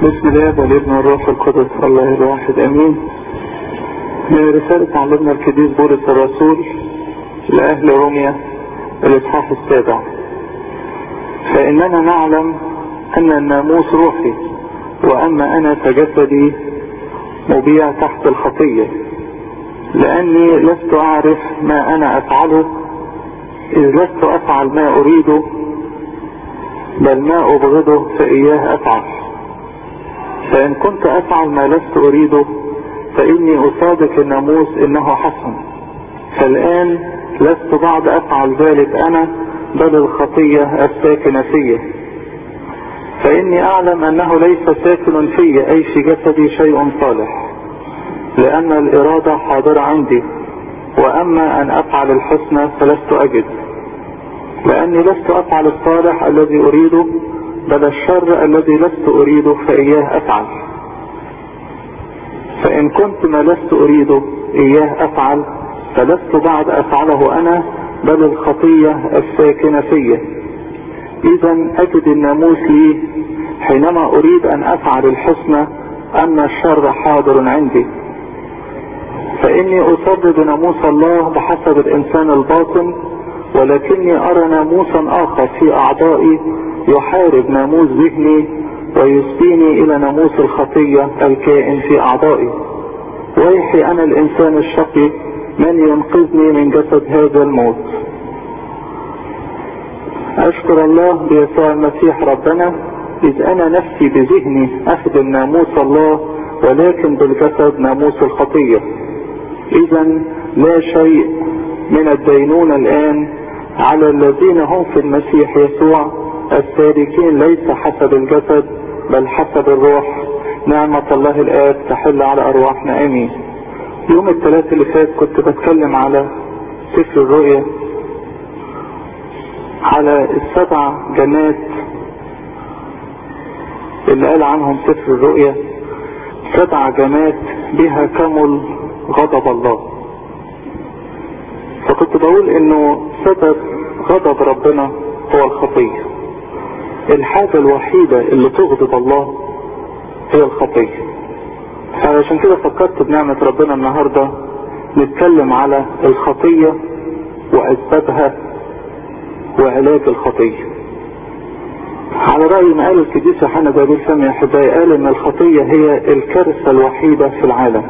بسم الله والابن والروح القدس الله الواحد امين من رسالة علمنا القديس بولس الرسول لأهل روميا الإصحاح السابع فإننا نعلم أن الناموس روحي وأما أنا فجسدي مبيع تحت الخطية لأني لست أعرف ما أنا أفعله إذ لست أفعل ما أريده بل ما أبغضه فإياه أفعل فإن كنت أفعل ما لست أريده فإني أصادق الناموس إنه حسن فالآن لست بعد أفعل ذلك أنا بل الخطية الساكنة فيا فإني أعلم أنه ليس ساكن في أي في جسدي شيء صالح لأن الإرادة حاضرة عندي وأما أن أفعل الحسنى فلست أجد لأني لست أفعل الصالح الذي أريده بل الشر الذي لست أريده فإياه أفعل فإن كنت ما لست أريده إياه أفعل فلست بعد أفعله أنا بل الخطية الساكنة فيا إذا أجد الناموس لي حينما أريد أن أفعل الحسنى أن الشر حاضر عندي فإني أصدد ناموس الله بحسب الإنسان الباطن ولكني أرى ناموسا آخر في أعضائي يحارب ناموس ذهني ويسديني إلى ناموس الخطية الكائن في أعضائي ويحي أنا الإنسان الشقي من ينقذني من جسد هذا الموت أشكر الله بيسوع المسيح ربنا إذ أنا نفسي بذهني أخدم ناموس الله ولكن بالجسد ناموس الخطية إذا لا شيء من الدينونة الآن على الذين هم في المسيح يسوع السالكين ليس حسب الجسد بل حسب الروح نعمة الله الآب تحل على أرواحنا آمين يوم الثلاث اللي فات كنت بتكلم على سفر الرؤيا على السبع جنات اللي قال عنهم سفر الرؤيا سبع جنات بها كمل غضب الله فكنت بقول انه سبب غضب ربنا هو الخطية الحاجة الوحيدة اللي تغضب الله هي الخطية فعشان كده فكرت بنعمة ربنا النهاردة نتكلم على الخطية وأسبابها وعلاج الخطية على رأي ما قال القديس يوحنا بابيل سامي أحبائي قال إن الخطية هي الكارثة الوحيدة في العالم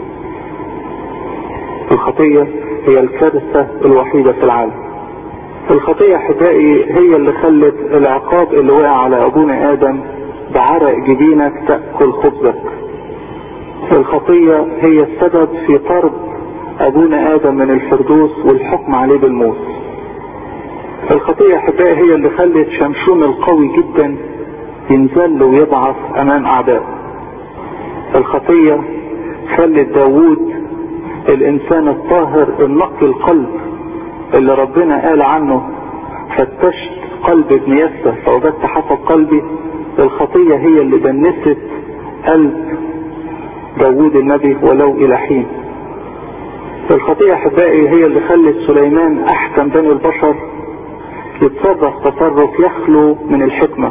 الخطية هي الكارثة الوحيدة في العالم الخطية أحبائي هي اللي خلت العقاب اللي وقع على أبونا آدم بعرق جبينك تأكل خبزك الخطية هي السبب في طرد أبونا آدم من الفردوس والحكم عليه بالموت الخطية أحبائي هي اللي خلت شمشون القوي جدا ينزل ويضعف أمام أعدائه الخطية خلت داوود الإنسان الطاهر النقي القلب اللي ربنا قال عنه فتشت قلب ابن يسى فوجدت حسب قلبي الخطية هي اللي دنست قلب داوود النبي ولو إلى حين الخطية أحبائي هي اللي خلت سليمان أحكم بني البشر يتصرف تصرف يخلو من الحكمة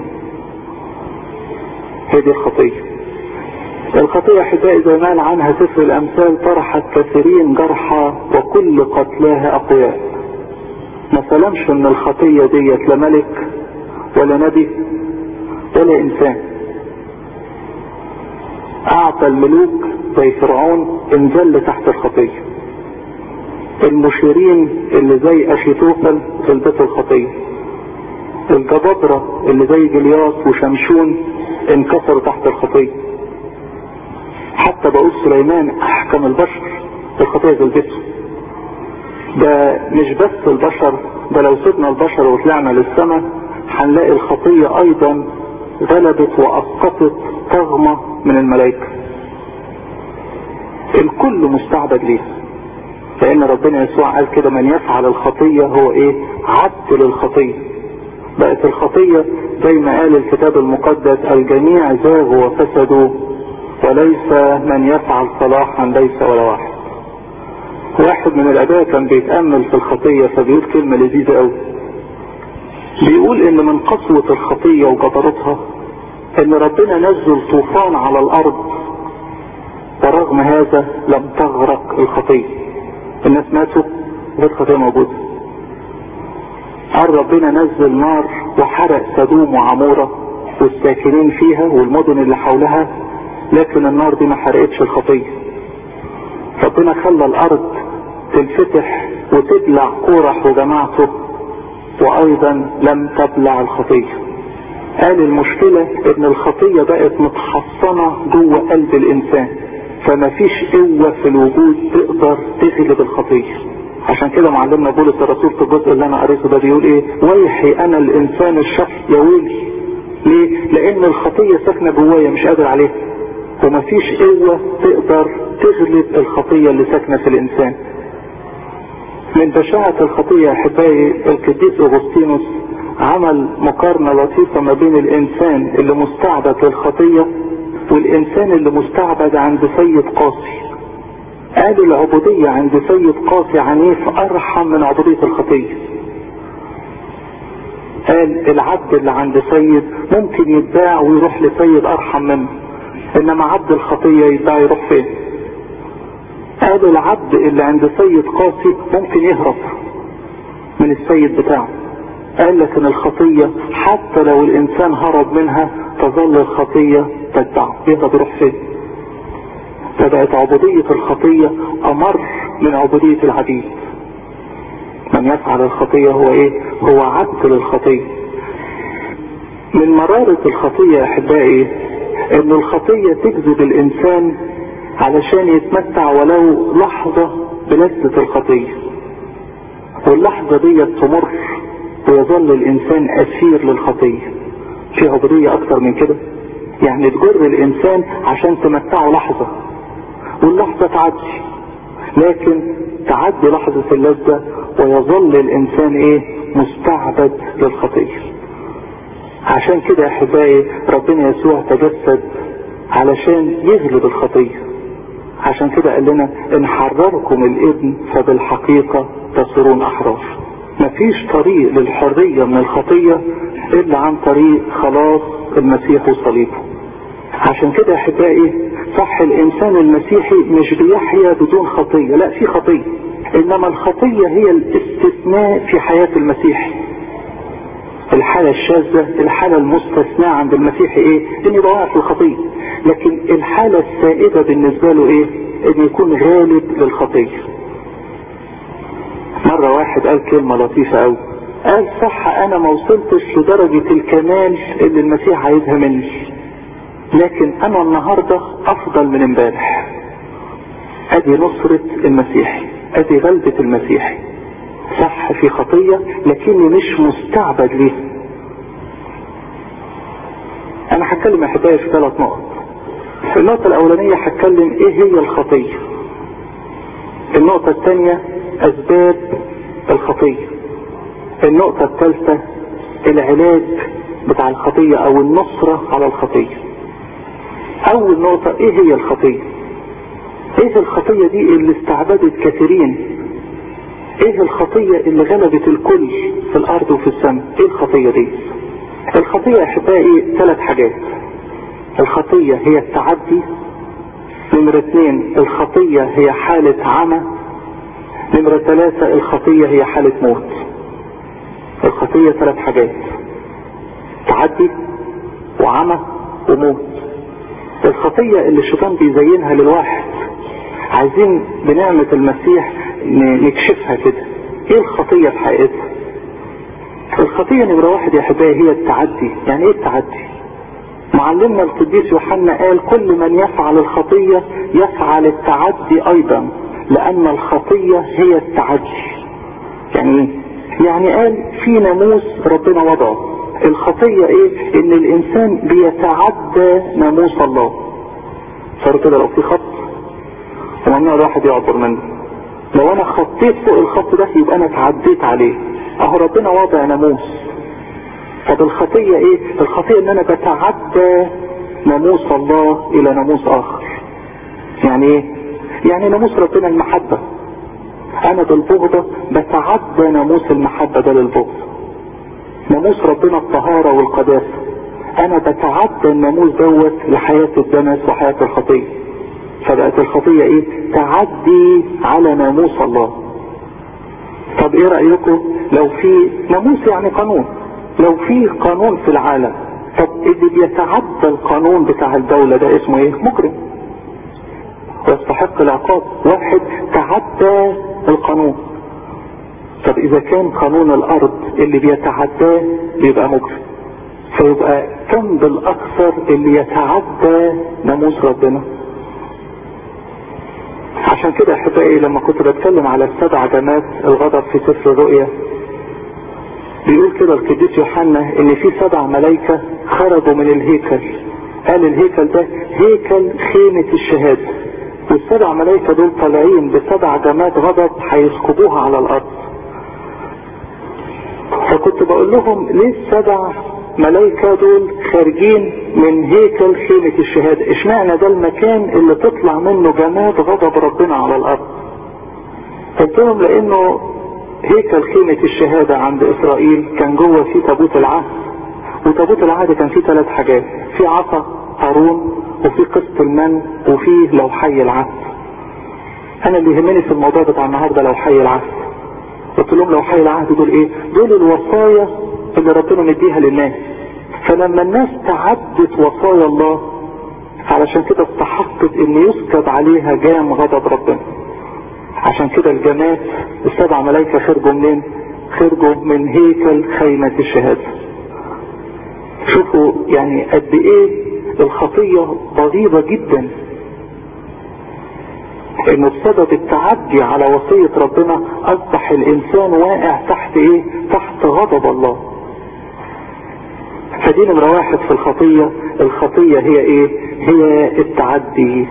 هي دي الخطية الخطية أحبائي زي ما قال عنها سفر الأمثال طرحت كثيرين جرحى وكل قتلاها أقوياء ما سلمش من الخطية ديت لا ملك ولا نبي ولا إنسان أعطى الملوك زي فرعون انزل تحت الخطية المشيرين اللي زي أشيتوفل غلبته الخطية الجبابرة اللي زي جلياس وشمشون انكسروا تحت الخطية حتى بقول سليمان أحكم البشر الخطية غلبته ده مش بس البشر ده لو سيبنا البشر وطلعنا للسماء هنلاقي الخطية أيضا غلبت وأسقطت طغمة من الملائكة الكل مستعبد ليها لان ربنا يسوع قال كده من يفعل الخطية هو ايه عبد للخطية بقت الخطية زي ما قال الكتاب المقدس الجميع زاغوا وفسدوا وليس من يفعل صلاحا ليس ولا واحد واحد من الاباء كان بيتأمل في الخطية فبيقول كلمة لذيذة قوي بيقول ان من قسوة الخطية وجبروتها ان ربنا نزل طوفان على الارض ورغم هذا لم تغرق الخطية الناس ماتوا والخطية موجودة قال ربنا نزل نار وحرق سدوم وعمورة والساكنين فيها والمدن اللي حولها لكن النار دي ما حرقتش الخطية ربنا خلى الارض تنفتح وتبلع كورح وجماعته وايضا لم تبلع الخطية قال المشكلة ان الخطية بقت متحصنة جوه قلب الانسان فما فيش قوة في الوجود تقدر تغلب الخطية عشان كده معلمنا بولس الرسول في الجزء اللي انا قريته ده بيقول ايه ويحي انا الانسان الشر يا ويلي ليه لان الخطية ساكنة جوايا مش قادر عليها ومفيش قوة تقدر تغلب الخطية اللي ساكنة في الانسان من بشاعة الخطية احبائي القديس اغسطينوس عمل مقارنة لطيفة ما بين الانسان اللي مستعبد للخطية والانسان اللي مستعبد عند سيد قاسي قال العبودية عند سيد قاسي عنيف ارحم من عبودية الخطية قال العبد اللي عند سيد ممكن يتباع ويروح لسيد ارحم منه انما عبد الخطية يتباع يروح فين قال العبد اللي عند سيد قاسي ممكن يهرب من السيد بتاعه قال لكن الخطية حتى لو الانسان هرب منها تظل الخطية تتبعه يهرب يروح فين فبقت عبودية الخطية امر من عبودية العبيد من يفعل الخطية هو ايه هو عبد للخطية من مرارة الخطية احبائي ان الخطية تجذب الانسان علشان يتمتع ولو لحظة بلذة الخطية واللحظة دي تمر ويظل الانسان اسير للخطية في عبودية اكتر من كده يعني تجر الانسان عشان تمتعه لحظة واللحظة تعدي لكن تعدي لحظة اللذة ويظل الانسان ايه مستعبد للخطية عشان كده يا احبائي ربنا يسوع تجسد علشان يغلب الخطية عشان كده قال لنا ان حرركم الابن فبالحقيقة تصيرون احرار مفيش طريق للحرية من الخطية الا عن طريق خلاص المسيح وصليبه عشان كده يا احبائي صح الانسان المسيحي مش بيحيا بدون خطية لا في خطية انما الخطية هي الاستثناء في حياة المسيحي الحالة الشاذة الحالة المستثناة عند المسيحي ايه ان يبقى واقع في الخطية لكن الحالة السائدة بالنسبة له ايه ان يكون غالب للخطية مرة واحد قال كلمة لطيفة قوي قال صح انا ما وصلتش لدرجة الكمال اللي المسيح عايزها مني لكن انا النهاردة افضل من امبارح ادي نصرة المسيحي ادي غلبة المسيحي صح في خطية لكني مش مستعبد ليه انا هتكلم يا احبائي في ثلاث نقط في النقطة الاولانية هتكلم ايه هي الخطية النقطة الثانية اسباب الخطية النقطة الثالثة العلاج بتاع الخطية او النصرة على الخطية اول نقطة ايه هي الخطية ايه الخطية دي اللي استعبدت كثيرين ايه الخطية اللي غلبت الكل في الارض وفي السماء ايه الخطية دي الخطية يا احبائي ثلاث حاجات الخطية هي التعدي نمرة اثنين الخطية هي حالة عمى نمرة ثلاثة الخطية هي حالة موت الخطية ثلاث حاجات تعدي وعمى وموت الخطية اللي الشيطان بيزينها للواحد عايزين بنعمة المسيح نكشفها كده ايه الخطية في حقيقتها الخطية نمرة واحد يا احبائي هي التعدي يعني ايه التعدي معلمنا القديس يوحنا قال كل من يفعل الخطية يفعل التعدي ايضا لان الخطية هي التعدي يعني ايه يعني قال في ناموس ربنا وضعه الخطية ايه ان الانسان بيتعدى ناموس الله صار كده لو في خط وممنوع الواحد يعبر منه لو انا خطيت فوق الخط ده يبقى انا تعديت عليه اهو ربنا وضع ناموس طب الخطية ايه الخطية ان انا بتعدى ناموس الله الى ناموس اخر يعني ايه يعني ناموس ربنا المحبة انا بالبغضة بتعدى ناموس المحبة ده للبغض ناموس ربنا الطهارة والقداسة انا بتعدى الناموس دوت لحياة الدنس وحياة الخطية فبقت الخطية ايه تعدي على ناموس الله طب ايه رأيكم لو في ناموس يعني قانون لو في قانون في العالم طب اللي بيتعدى القانون بتاع الدولة ده اسمه ايه مجرم ويستحق العقاب واحد تعدى القانون طب اذا كان قانون الارض اللي بيتعداه بيبقى مجرم فيبقى كم بالاكثر اللي يتعدى ناموس ربنا عشان كده احبائي لما كنت بتكلم على السبع جماد الغضب في سفر الرؤيا بيقول كده القديس يوحنا ان في سبع ملائكة خرجوا من الهيكل قال الهيكل ده هيكل خيمة الشهادة والسبع ملائكة دول طالعين بسبع جماد غضب هيسكبوها على الارض فكنت بقول لهم ليه السبع ملائكة دول خارجين من هيكل خيمة الشهادة اشمعنى ده المكان اللي تطلع منه جماد غضب ربنا على الارض قلت لهم لانه هيكل خيمة الشهادة عند اسرائيل كان جوه فيه تابوت العهد وتابوت العهد كان فيه ثلاث حاجات في عصا هارون وفي قسط المن وفيه لوحي العهد انا اللي يهمني في الموضوع بتاع النهارده لوحي العهد قلت لهم لوحي العهد دول ايه دول الوصايا اللي ربنا مديها للناس فلما الناس تعدت وصايا الله علشان كده استحقت ان يسكب عليها جام غضب ربنا عشان كده الجماعات السبع ملايكة خرجوا منين خرجوا من هيكل خيمة الشهادة شوفوا يعني قد ايه الخطية بغيضة جدا انه بسبب التعدي على وصية ربنا اصبح الانسان واقع تحت ايه تحت غضب الله فدي نمرة واحد في الخطية الخطية هي ايه هي التعدي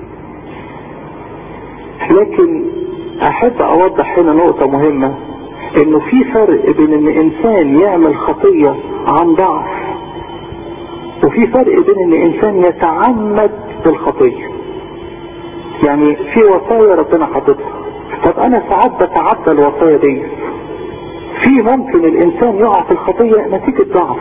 لكن احب اوضح هنا نقطة مهمة انه في فرق بين ان انسان يعمل خطية عن ضعف وفي فرق بين ان انسان يتعمد بالخطية يعني في وصايا ربنا حاططها طب انا ساعات بتعدى الوصايا دي في ممكن الانسان يقع في الخطية نتيجة ضعف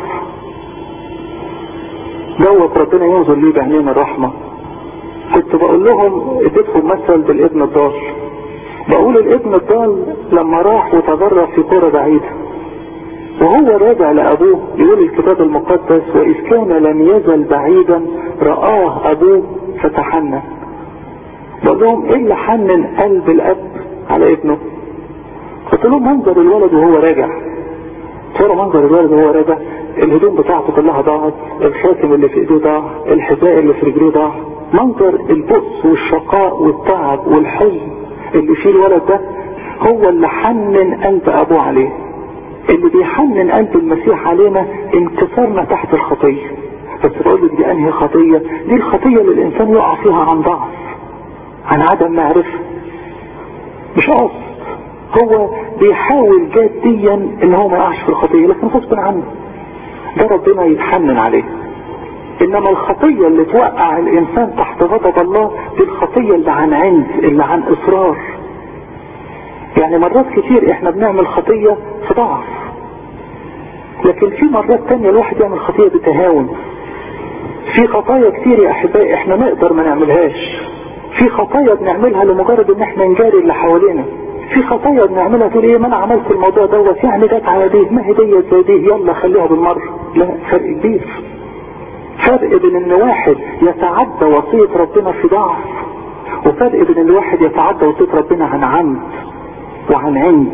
دوت ربنا ينظر ليه بعينين الرحمة كنت بقول لهم اديتهم مثل بالابن الضال بقول الابن الضال لما راح وتغرب في قرى بعيدة وهو راجع لابوه يقول الكتاب المقدس واذ كان لم يزل بعيدا رآه ابوه فتحنن بقول لهم ايه اللي حنن قلب الاب على ابنه قلت لهم منظر الولد وهو راجع ترى منظر الولد وهو راجع الهدوم بتاعته كلها ضاعت الخاتم اللي في ايديه ضاع الحذاء اللي في رجليه ضاع منظر البؤس والشقاء والتعب والحزن اللي فيه الولد ده هو اللي حنن قلب ابوه عليه اللي بيحنن قلب المسيح علينا انكسرنا تحت الخطية بس بقول لك دي انهي خطية دي الخطية اللي الانسان يقع فيها عن ضعف عن عدم معرفة مش قصد هو بيحاول جاديا ان هو ما يقعش في الخطية لكن غصب عنه ده ربنا يتحنن عليه انما الخطية اللي توقع الانسان تحت غضب الله دي الخطية اللي عن عند اللي عن اصرار يعني مرات كتير احنا بنعمل خطية في ضعف لكن في مرات تانية الواحد يعمل خطية بتهاون في خطايا كتير يا احبائي احنا نقدر ما نعملهاش في خطايا بنعملها لمجرد ان احنا نجاري اللي حوالينا في خطايا بنعملها تقول ايه ما انا عملت الموضوع دوت يعني جت على دي ما هي ديت زي دي يلا خليها بالمره لا فرق كبير فرق بين ان واحد يتعدى وصية ربنا في ضعف وفرق بين ان واحد يتعدى وصية ربنا عن عمد وعن عند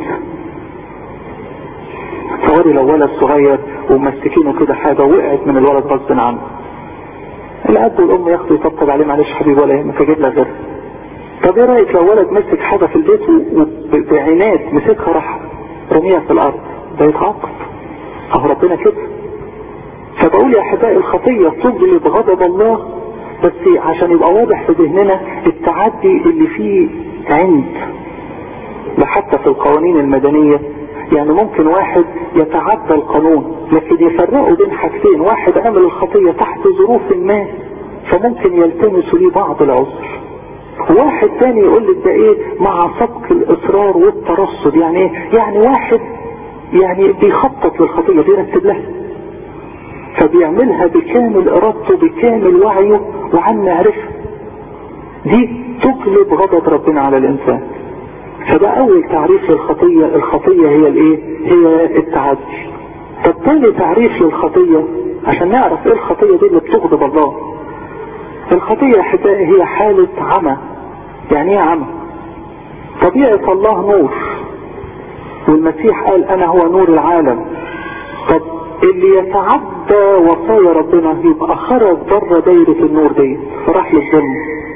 تصوري لو ولد صغير ومسكينه كده حاجة وقعت من الولد غصب عنه الاب والام ياخدوا يطبطب عليه معلش حبيبي ولا يهمك اجيب لك غيرها طب ايه رايك لو ولد مسك حاجه في البيت وبعناد مسكها راح رميها في الارض ده يتعاقب اهو ربنا كده فبقول يا احبائي الخطيه تجلب غضب الله بس عشان يبقى واضح في ذهننا التعدي اللي فيه عند ده حتى في القوانين المدنيه يعني ممكن واحد يتعدى القانون لكن يفرقوا بين حاجتين واحد عمل الخطية تحت ظروف ما فممكن يلتمسوا ليه بعض العذر واحد تاني يقول لك ده ايه مع سبق الاصرار والترصد يعني ايه يعني واحد يعني بيخطط للخطية بيرتب لها فبيعملها بكامل ارادته بكامل وعيه وعن معرفه دي تقلب غضب ربنا على الانسان فده اول تعريف للخطية الخطية هي الايه هي التعدي طب تاني تعريف للخطية عشان نعرف ايه الخطية دي اللي بتغضب الله الخطية يا احبائي هي حالة عمى يعني ايه عمى طبيعة الله نور والمسيح قال انا هو نور العالم طب اللي يتعدى وصايا ربنا يبقى خرج بره دايرة النور دي فراح للظلم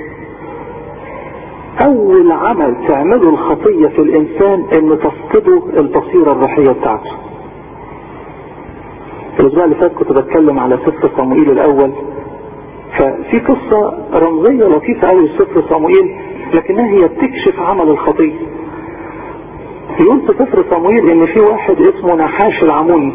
اول عمل تعمله الخطية في الانسان ان تفقده البصيرة الروحية بتاعته الاسبوع اللي فات كنت بتكلم على سفر صموئيل الاول ففي قصة رمزية لطيفة قوي في سفر صموئيل لكنها هي بتكشف عمل الخطية يقول في سفر صموئيل ان في واحد اسمه نحاش العموني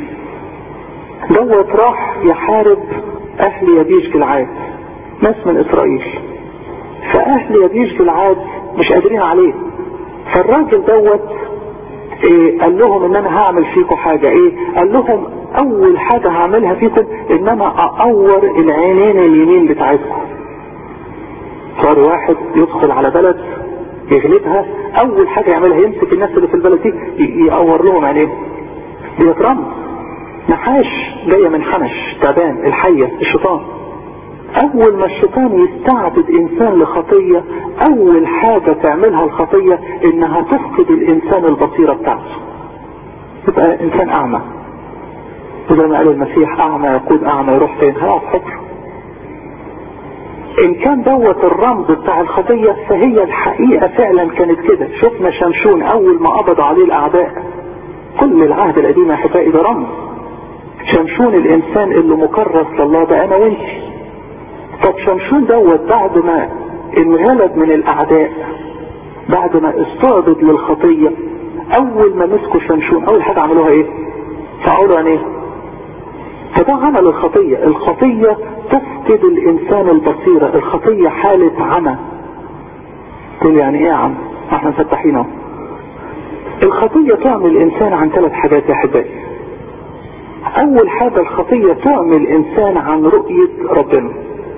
دوت راح يحارب اهل يبيش جلعاد ناس من اسرائيل فاهل يبيش جلعاد مش قادرين عليه فالراجل دوت إيه قال لهم ان انا هعمل فيكم حاجة ايه قال لهم اول حاجة هعملها فيكم ان انا اقور العينين اليمين بتاعتكم صار واحد يدخل على بلد يغلبها اول حاجة يعملها يمسك الناس اللي في البلد دي يقور لهم عينيهم بيترمى نحاش جاية من حنش تعبان الحية الشيطان اول ما الشيطان يستعبد انسان لخطية اول حاجة تعملها الخطية انها تفقد الانسان البصيرة بتاعته يبقى انسان اعمى زي ما قال المسيح اعمى يقود اعمى يروح فين هيقعد حجر ان كان دوت الرمز بتاع الخطية فهي الحقيقة فعلا كانت كده شفنا شمشون اول ما قبض عليه الاعداء كل العهد القديم يا احبائي ده رمز شمشون الانسان اللي مكرس لله ده انا وانتي طب شمشون دوت بعد ما انغلب من الاعداء بعد ما استعبد للخطية اول ما مسكوا شمشون اول حاجة عملوها ايه فعولوا عن ايه فده عمل الخطية الخطية تفقد الانسان البصيرة الخطية حالة عمى تقول يعني ايه يا عم احنا مفتحين اهو الخطية تعمل الانسان عن ثلاث حاجات يا احبائي اول حاجة الخطية تعمل الانسان عن رؤية ربنا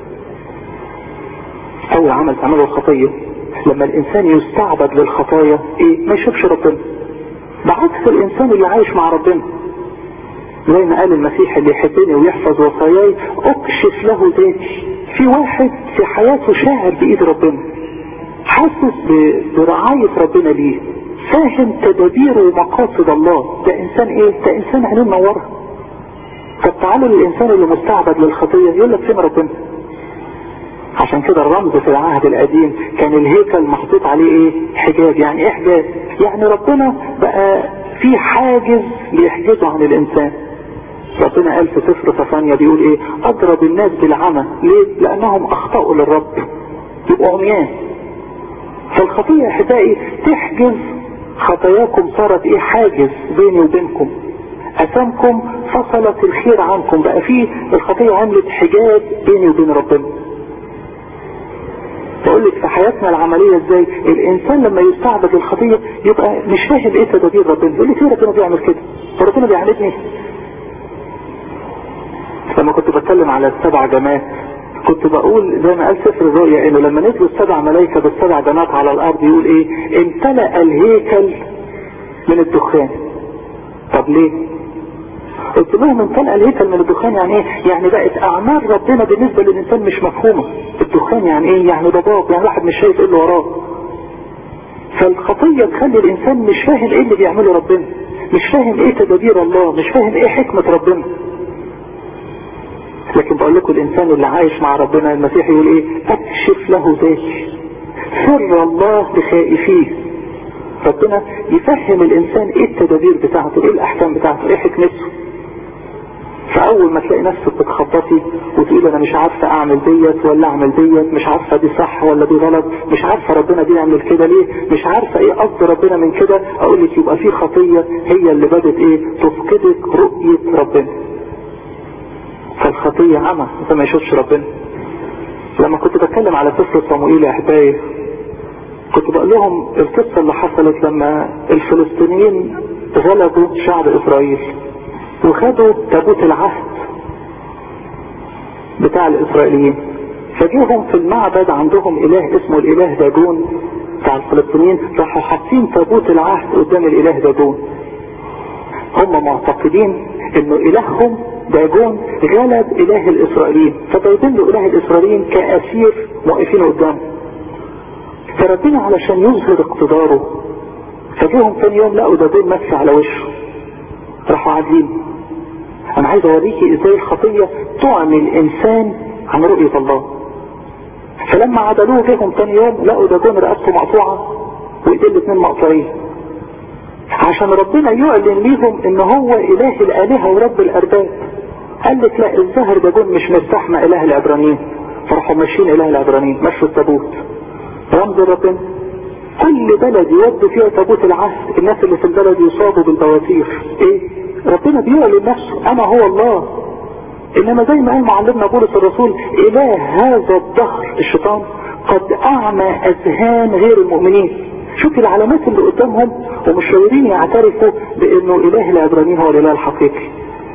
اول عمل تعمله الخطية لما الانسان يستعبد للخطايا ايه ما يشوفش ربنا بعكس الانسان اللي عايش مع ربنا زي ما قال المسيح اللي يحبني ويحفظ وصاياي اكشف له ذاتي في واحد في حياته شاعر بايد ربنا حاسس برعاية ربنا ليه فاهم تدابير ومقاصد الله ده انسان ايه ده انسان عينيه منوره طب تعالوا للانسان اللي مستعبد للخطية يقول لك فين ربنا عشان كده الرمز في العهد القديم كان الهيكل محطوط عليه ايه حجاب يعني ايه حجاب يعني ربنا بقى في حاجز بيحجزه عن الانسان ربنا قال في سفر صفانيا بيقول ايه اضرب الناس بالعمى ليه لانهم اخطأوا للرب يبقوا عميان فالخطية يا احبائي تحجز خطاياكم صارت ايه حاجز بيني وبينكم اثامكم فصلت الخير عنكم بقى فيه الخطية عملت حجاب بيني وبين ربنا بقول لك في حياتنا العملية ازاي الانسان لما يستعبد الخطية يبقى مش فاهم ايه تدابير ربنا يقول لي ليه ربنا بيعمل كده ربنا بيعاندني لما كنت بتكلم على السبع جماعات كنت بقول زي ما قال سفر الرؤيا انه لما نزلوا السبع ملائكة بالسبع جماعات على الارض يقول ايه امتلأ الهيكل من الدخان طب ليه قلت لهم امتلأ الهيكل من الدخان يعني ايه يعني بقت اعمال ربنا بالنسبة للانسان مش مفهومة الدخان يعني ايه يعني ضباب يعني واحد مش شايف ايه اللي وراه فالخطية تخلي الانسان مش فاهم ايه اللي بيعمله ربنا مش فاهم ايه تدابير الله مش فاهم ايه حكمة ربنا لكن بقول لكم الانسان اللي عايش مع ربنا المسيح يقول ايه اكشف له ذاتي سر الله لخائفيه ربنا يفهم الانسان ايه التدابير بتاعته ايه الاحكام بتاعته ايه حكمته فاول ما تلاقي نفسك بتخبطي وتقول انا مش عارفه اعمل ديت ولا اعمل ديت مش عارفه دي صح ولا دي غلط مش عارفه ربنا بيعمل كده ليه مش عارفه ايه قصد ربنا من كده اقول لك يبقى في خطيه هي اللي بدت ايه تفقدك رؤيه ربنا فالخطيه عمى انت ما يشوفش ربنا لما كنت بتكلم على قصه صموئيل يا احبائي كنت بقول لهم القصه اللي حصلت لما الفلسطينيين غلبوا شعب اسرائيل وخدوا تابوت العهد بتاع الاسرائيليين فجيهم في المعبد عندهم اله اسمه الاله داجون بتاع الفلسطينيين راحوا حاطين تابوت العهد قدام الاله داجون هم معتقدين انه الههم داجون غلب اله الاسرائيليين فجايبين له اله الاسرائيليين كاسير واقفين قدامه فربنا علشان يظهر اقتداره فجيهم ثاني يوم لقوا داجون ماشي على وشه راحوا عادلين انا عايز اوريكي ازاي الخطية تعمي الانسان عن رؤية الله فلما عدلوه جيهم ثاني يوم لقوا داجون رقبته مقطوعة وايديه الاثنين مقطوعين عشان ربنا يعلن ليهم ان هو اله الالهة ورب الارباب قال لك لا الظاهر داجون مش مستحمى اله العبرانيين فراحوا ماشيين اله العبرانيين مشوا التابوت رمز ربنا كل بلد يودوا فيها تابوت العهد الناس اللي في البلد يصابوا بالبواتير ايه ربنا بيعلن نفسه انا هو الله انما زي ما قال معلمنا بولس الرسول اله هذا الدهر الشيطان قد اعمى اذهان غير المؤمنين شوف العلامات اللي قدامهم ومش راضيين يعترفوا بانه اله العبرانيين هو الاله الحقيقي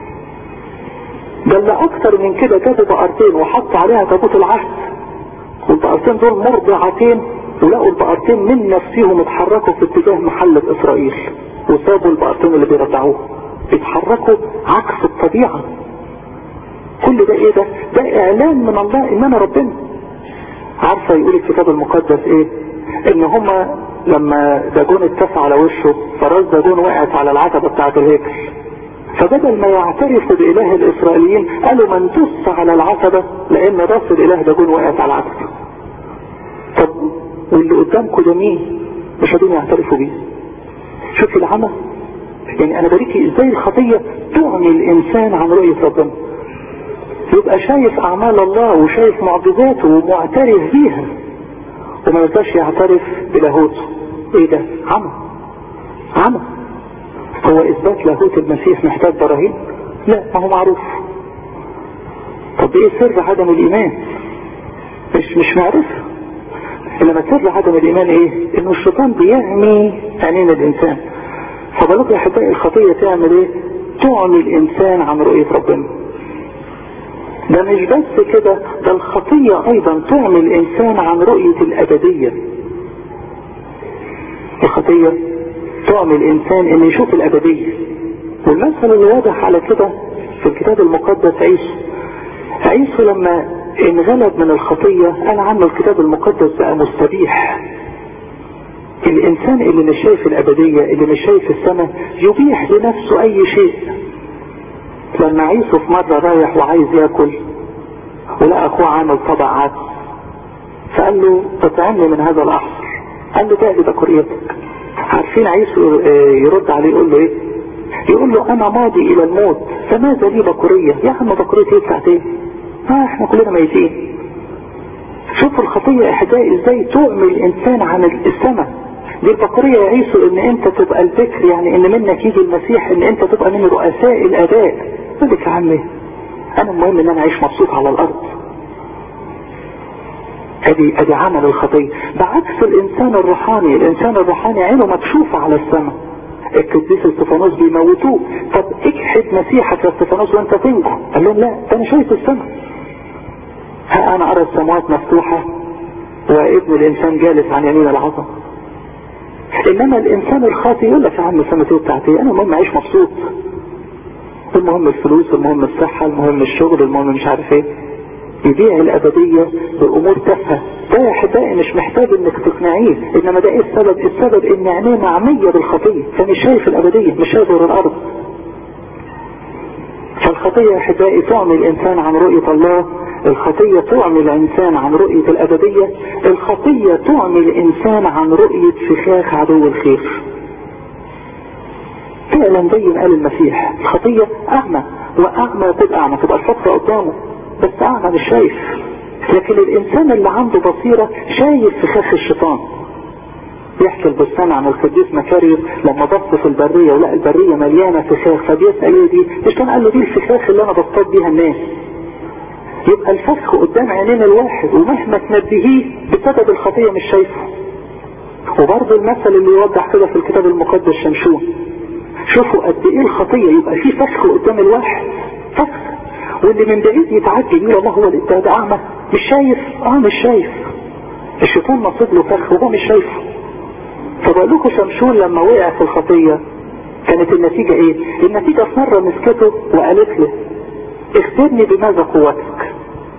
بل اكتر من كده جابوا بقرتين وحطوا عليها تابوت العهد والبقرتين دول مرضعتين ولقوا البقرتين من نفسهم اتحركوا في اتجاه محلة اسرائيل وسابوا البقرتين اللي بيرضعوه اتحركوا عكس الطبيعة كل ده ايه ده ده اعلان من الله ان انا ربنا عارفة يقول الكتاب المقدس ايه ان هما لما داجون اتفع على وشه فراس داجون وقعت على العتبة بتاعت الهيكل فبدل ما يعترفوا بإله الإسرائيليين قالوا من دس على العتبة لأن راس الإله داجون وقعت على العتبة طب واللي قدامكم ده مين مش قادرين يعترفوا بيه شوفي العمى يعني انا بريكي ازاي الخطية تعمي الانسان عن رؤية ربنا يبقى شايف اعمال الله وشايف معجزاته ومعترف بيها وما يقدرش يعترف بلاهوته ايه ده عمى عمى هو اثبات لاهوت المسيح محتاج براهين لا ما هو معروف طب ايه سر عدم الايمان مش مش معرفه انما سر عدم الايمان ايه انه الشيطان بيعمي عينين الانسان فبالك يا احبائي الخطية تعمل ايه تعمي الانسان عن رؤية ربنا ده مش بس كده ده الخطية ايضا تعمي الانسان عن رؤية الابدية الخطية تعمي الانسان ان يشوف الابدية والمثل اللي واضح على كده في الكتاب المقدس عيسو عيسو لما انغلب من الخطية قال عنه الكتاب المقدس بقى مستبيح الانسان اللي مش شايف الابدية اللي مش شايف السماء يبيح لنفسه اي شيء لما عيسو في مرة رايح وعايز ياكل ولقى اخوه عامل طبق عدس فقال له اطعمني من هذا الاحمر قال له ده بكريتك عارفين عيسو يرد عليه يقول له ايه يقول له انا ماضي الى الموت فماذا لي بكرية يا عم بكريتي بتاعت ايه اه احنا كلنا ميتين شوفوا الخطية احدائي ازاي تؤمن الانسان عن السماء دي البقرية يا عيسو ان انت تبقى الذكر يعني ان منك يجي المسيح ان انت تبقى من رؤساء الاداء قلت يا عمي انا المهم ان انا اعيش مبسوط على الارض ادي ادي عمل الخطية بعكس الانسان الروحاني الانسان الروحاني عينه مكشوفة على السماء القديس استفانوس بيموتوه طب اجحد مسيحك يا استفانوس وانت تنجو قال لهم لا ده انا شايف السماء ها انا ارى السماوات مفتوحة وابن الانسان جالس عن يمين العظم انما الانسان الخاطئ يقول لك يا عم السماء بتاعتي انا المهم اعيش مبسوط المهم الفلوس المهم الصحة المهم الشغل المهم مش عارف ايه يبيع الابدية بامور تافهة ده يا احبائي مش محتاج انك تقنعيه انما ده ايه السبب السبب ان عينيه معمية بالخطية فمش شايف الابدية مش شايف غير الارض فالخطية يا احبائي تعمي الانسان عن رؤية الله الخطية تعمي الانسان عن رؤية الابدية الخطية تعمي الانسان عن رؤية فخاخ عدو الخير فعلا زي ما قال المسيح الخطية اعمى واعمى يقول اعمى تبقى الفترة قدامه بس اعمى مش شايف لكن الانسان اللي عنده بصيرة شايف فخاخ الشيطان يحكي البستان عن القديس مكاريوس لما بص في البرية ولقى البرية مليانة فخاخ فبيسأل ايه دي الشيطان قال له دي الفخاخ اللي انا بصطاد بيها الناس يبقى الفخ قدام عينينا الواحد ومهما تنبهيه بسبب الخطية مش شايفه وبرضه المثل اللي يوضح كده في الكتاب المقدس شمشون شوفوا قد ايه الخطية يبقى في فخ قدام الواحد فخ واللي من بعيد يتعجب يقول الله هو ده ده اعمى مش شايف اه مش شايف الشيطان نصب له فخ وهو مش شايفه فبقول لكم شمشون لما وقع في الخطية كانت النتيجة ايه النتيجة في مرة مسكته وقالت له اخبرني بماذا قوتك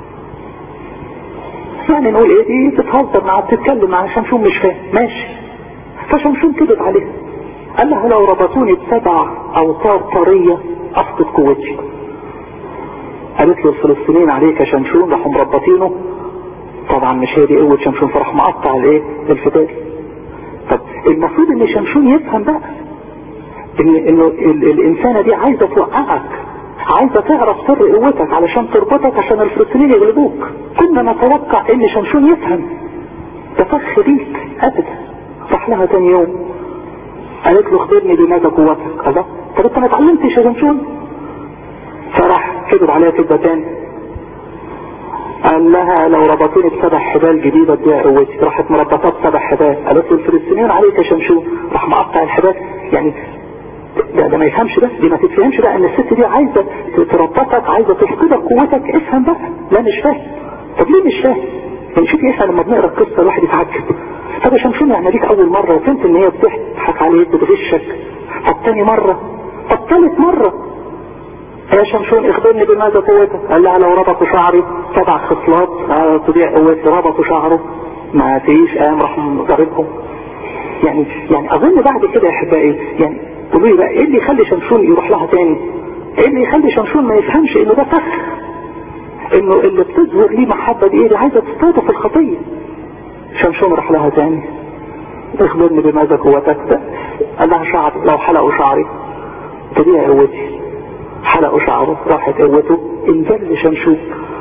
يعني نقول ايه دي بتهزر معاه بتتكلم مع شمشون مش فاهم ماشي فشمشون كذب عليه قال له لو ربطوني بسبع اوتار طرية افقد قوتي قالت له الفلسطينيين عليك يا شمشون راحوا مربطينه طبعا مش هي دي قوة شمشون فراح مقطع الايه الفتاة طب المفروض ان شمشون يفهم بقى ان انه الانسانة دي عايزة توقعك عايزة تعرف سر قوتك علشان تربطك عشان الفلسطينيين يغلبوك كنا نتوقع ان شمشون يفهم ده فخ بيك ابدا راح لها تاني يوم قالت له اخبرني بماذا قوتك الله طب انت ما اتعلمتش يا شمشون فراح كذب عليها كذبة تاني قال لها لو ربطوني بسبع حبال جديدة تضيع قوتي راحت مربطات بسبع حبال قالت له الفلسطينيين عليك يا شمشون راح مقطع الحبال يعني ده, ده ما يفهمش ده دي ما تفهمش بقى ان الست دي عايزة تربطك عايزة تفقدك قوتك افهم بقى لا مش فاهم طب ليه مش فاهم يعني شوفي احنا لما بنقرا القصه الواحد يتعجب طب يا شمشون يعني ليك اول مره وفهمت ان هي بتضحك عليك بتغشك طب تاني مره طب تالت مره يا شمشون اخبرني بماذا قوتك قال لها لو ربطوا شعري سبع خصلات تضيع قوتي ربطوا شعره ما فيش قام راح ضربهم يعني يعني اظن بعد كده يا احبائي يعني قولوا لي بقى ايه اللي يخلي شمشون يروح لها تاني ايه اللي يخلي شمشون ما يفهمش انه ده فخ انه اللي بتظهر ليه محبة دي ايه دي عايزة تصطاده في الخطية شمشون راح لها تاني اخبرني بماذا قوتك ده قال لها شعر لو حلقوا شعري تبيع قوتي حلقوا شعره راحت قوته انزل شمشون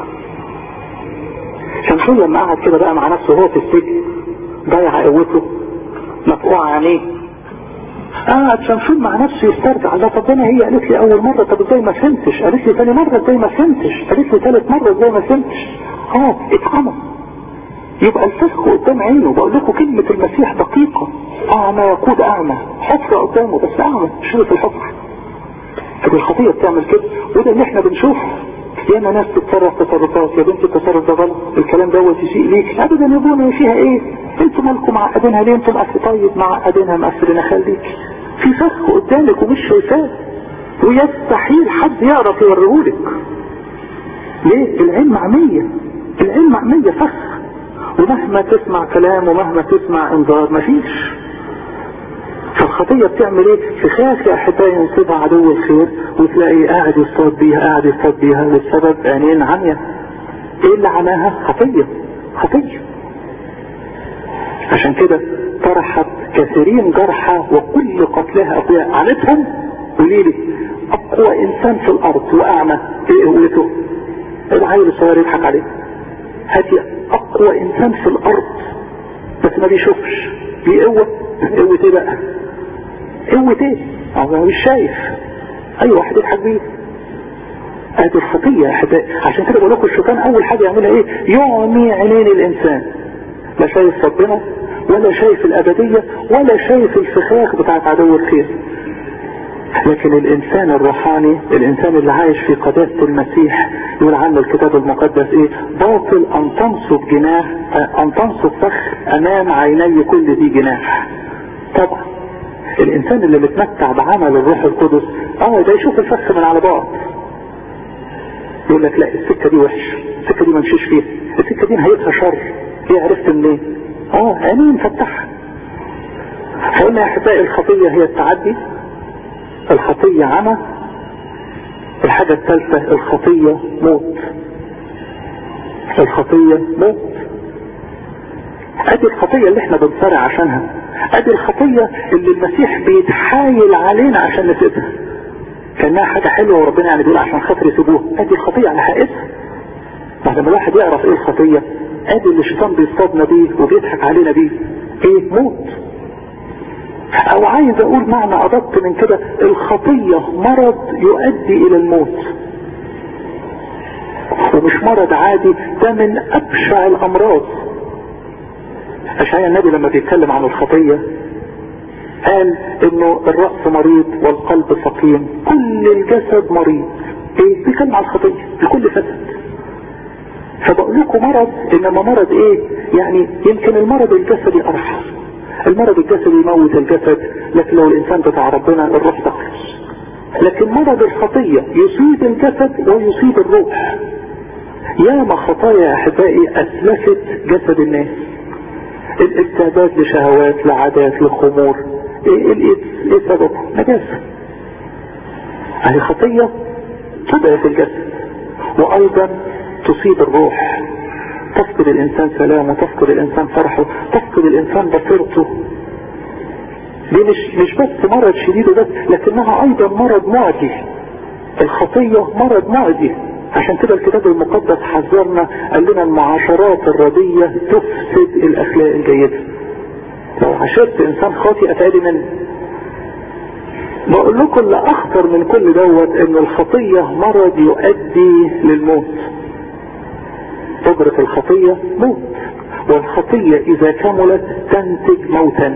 شمشون لما قعد كده بقى مع نفسه هو في السجن ضيع قوته مفقوع عينيه قعد شمشون مع نفسه يسترجع الله طب انا هي قالت لي اول مرة طب ازاي ما فهمتش قالت لي ثاني مرة ازاي ما فهمتش قالت لي ثالث مرة ازاي ما فهمتش اه اتعمى يبقى الفسخ قدام عينه بقول لكم كلمة المسيح دقيقة اعمى يقود اعمى حفرة قدامه بس اعمى مش في الحفرة طب الخطية بتعمل كده وده اللي احنا بنشوفه ياما ناس تتصرف تصرفات يا بنت التصرف ده غلط الكلام دوت يسيء ليك ابدا يا ابونا فيها ايه انتوا مالكم معقدينها ليه انتوا مقفل طيب معقدينها مقفلين خليك في فخ قدامك ومش شايفاه ويستحيل حد يعرف يوريهولك ليه العين معمية العين معمية فخ ومهما تسمع كلام ومهما تسمع انذار مفيش فالخطية بتعمل ايه تخاف يا احبائي ينصبها عدو الخير وتلاقي قاعد يصطاد بيها قاعد يصطاد بيها والسبب عينين عمية ايه اللي عماها خطية خطية عشان كده طرحت كثيرين جرحى وكل قتلها اقوياء عانتهم قولي لي اقوى انسان في الارض واعمى ايه قوته العيل الصغير يضحك عليه هاتي اقوى انسان في الارض بس ما بيشوفش دي قوة قوة ايه بقى قوة ايه هو مش شايف اي واحد يضحك بيه ادي الخطية يا احبائي عشان كده بقول لكم الشيطان اول حاجة يعملها ايه يعمي عينين الانسان لا شايف ربنا ولا شايف الابدية ولا شايف الفخاخ بتاعت عدو الخير لكن الانسان الروحاني الانسان اللي عايش في قداسة المسيح يقول عنه الكتاب المقدس ايه باطل ان تنصب جناح ان تنصب فخ امام عيني كل ذي جناح طبعا الانسان اللي متمتع بعمل الروح القدس اه ده يشوف الفخ من على بعد يقول لك لا السكة دي وحش السكة دي ما مشيش فيها السكة دي نهايتها شر ايه عرفت منين اه عيني مفتحة فقلنا يا احبائي الخطية هي التعدي الخطية عمى الحاجة الثالثة الخطية موت الخطية موت ادي الخطية اللي احنا بنصارع عشانها ادي الخطية اللي المسيح بيتحايل علينا عشان نسيبها كانها حاجة حلوة وربنا يعني بيقول عشان خاطر يسيبوها ادي الخطية على حقيقتها بعد ما الواحد يعرف ايه الخطية ادي اللي الشيطان بيصطادنا بيه وبيضحك علينا بيه ايه موت او عايز اقول معنى ادق من كده الخطية مرض يؤدي الى الموت ومش مرض عادي ده من ابشع الامراض اشعياء النبي لما بيتكلم عن الخطية قال انه الرأس مريض والقلب سقيم كل الجسد مريض ايه بيتكلم على الخطية بكل فسد فبقول لكم مرض انما مرض ايه يعني يمكن المرض الجسدي ارحم المرض الجسدي يموت الجسد لكن لو الانسان بتاع ربنا الروح تخلص لكن مرض الخطية يصيب الجسد ويصيب الروح ياما خطايا يا احبائي اتلفت جسد الناس الاستعداد لشهوات لعادات لخمور ايه ايه, إيه سببه نجاسة هذه خطية تضعف الجسد وايضا تصيب الروح تفقد الانسان سلامه تفقد الانسان فرحه تفقد الانسان بصيرته دي مش مش بس مرض شديد بس لكنها ايضا مرض معدي الخطية مرض معدي عشان كده الكتاب المقدس حذرنا قال لنا المعاشرات الردية تفسد الاخلاق الجيدة لو عاشرت انسان خاطئ اتعدي منه بقول لكم اللي اخطر من كل دوت ان الخطية مرض يؤدي للموت تجرة الخطية موت والخطية اذا كملت تنتج موتا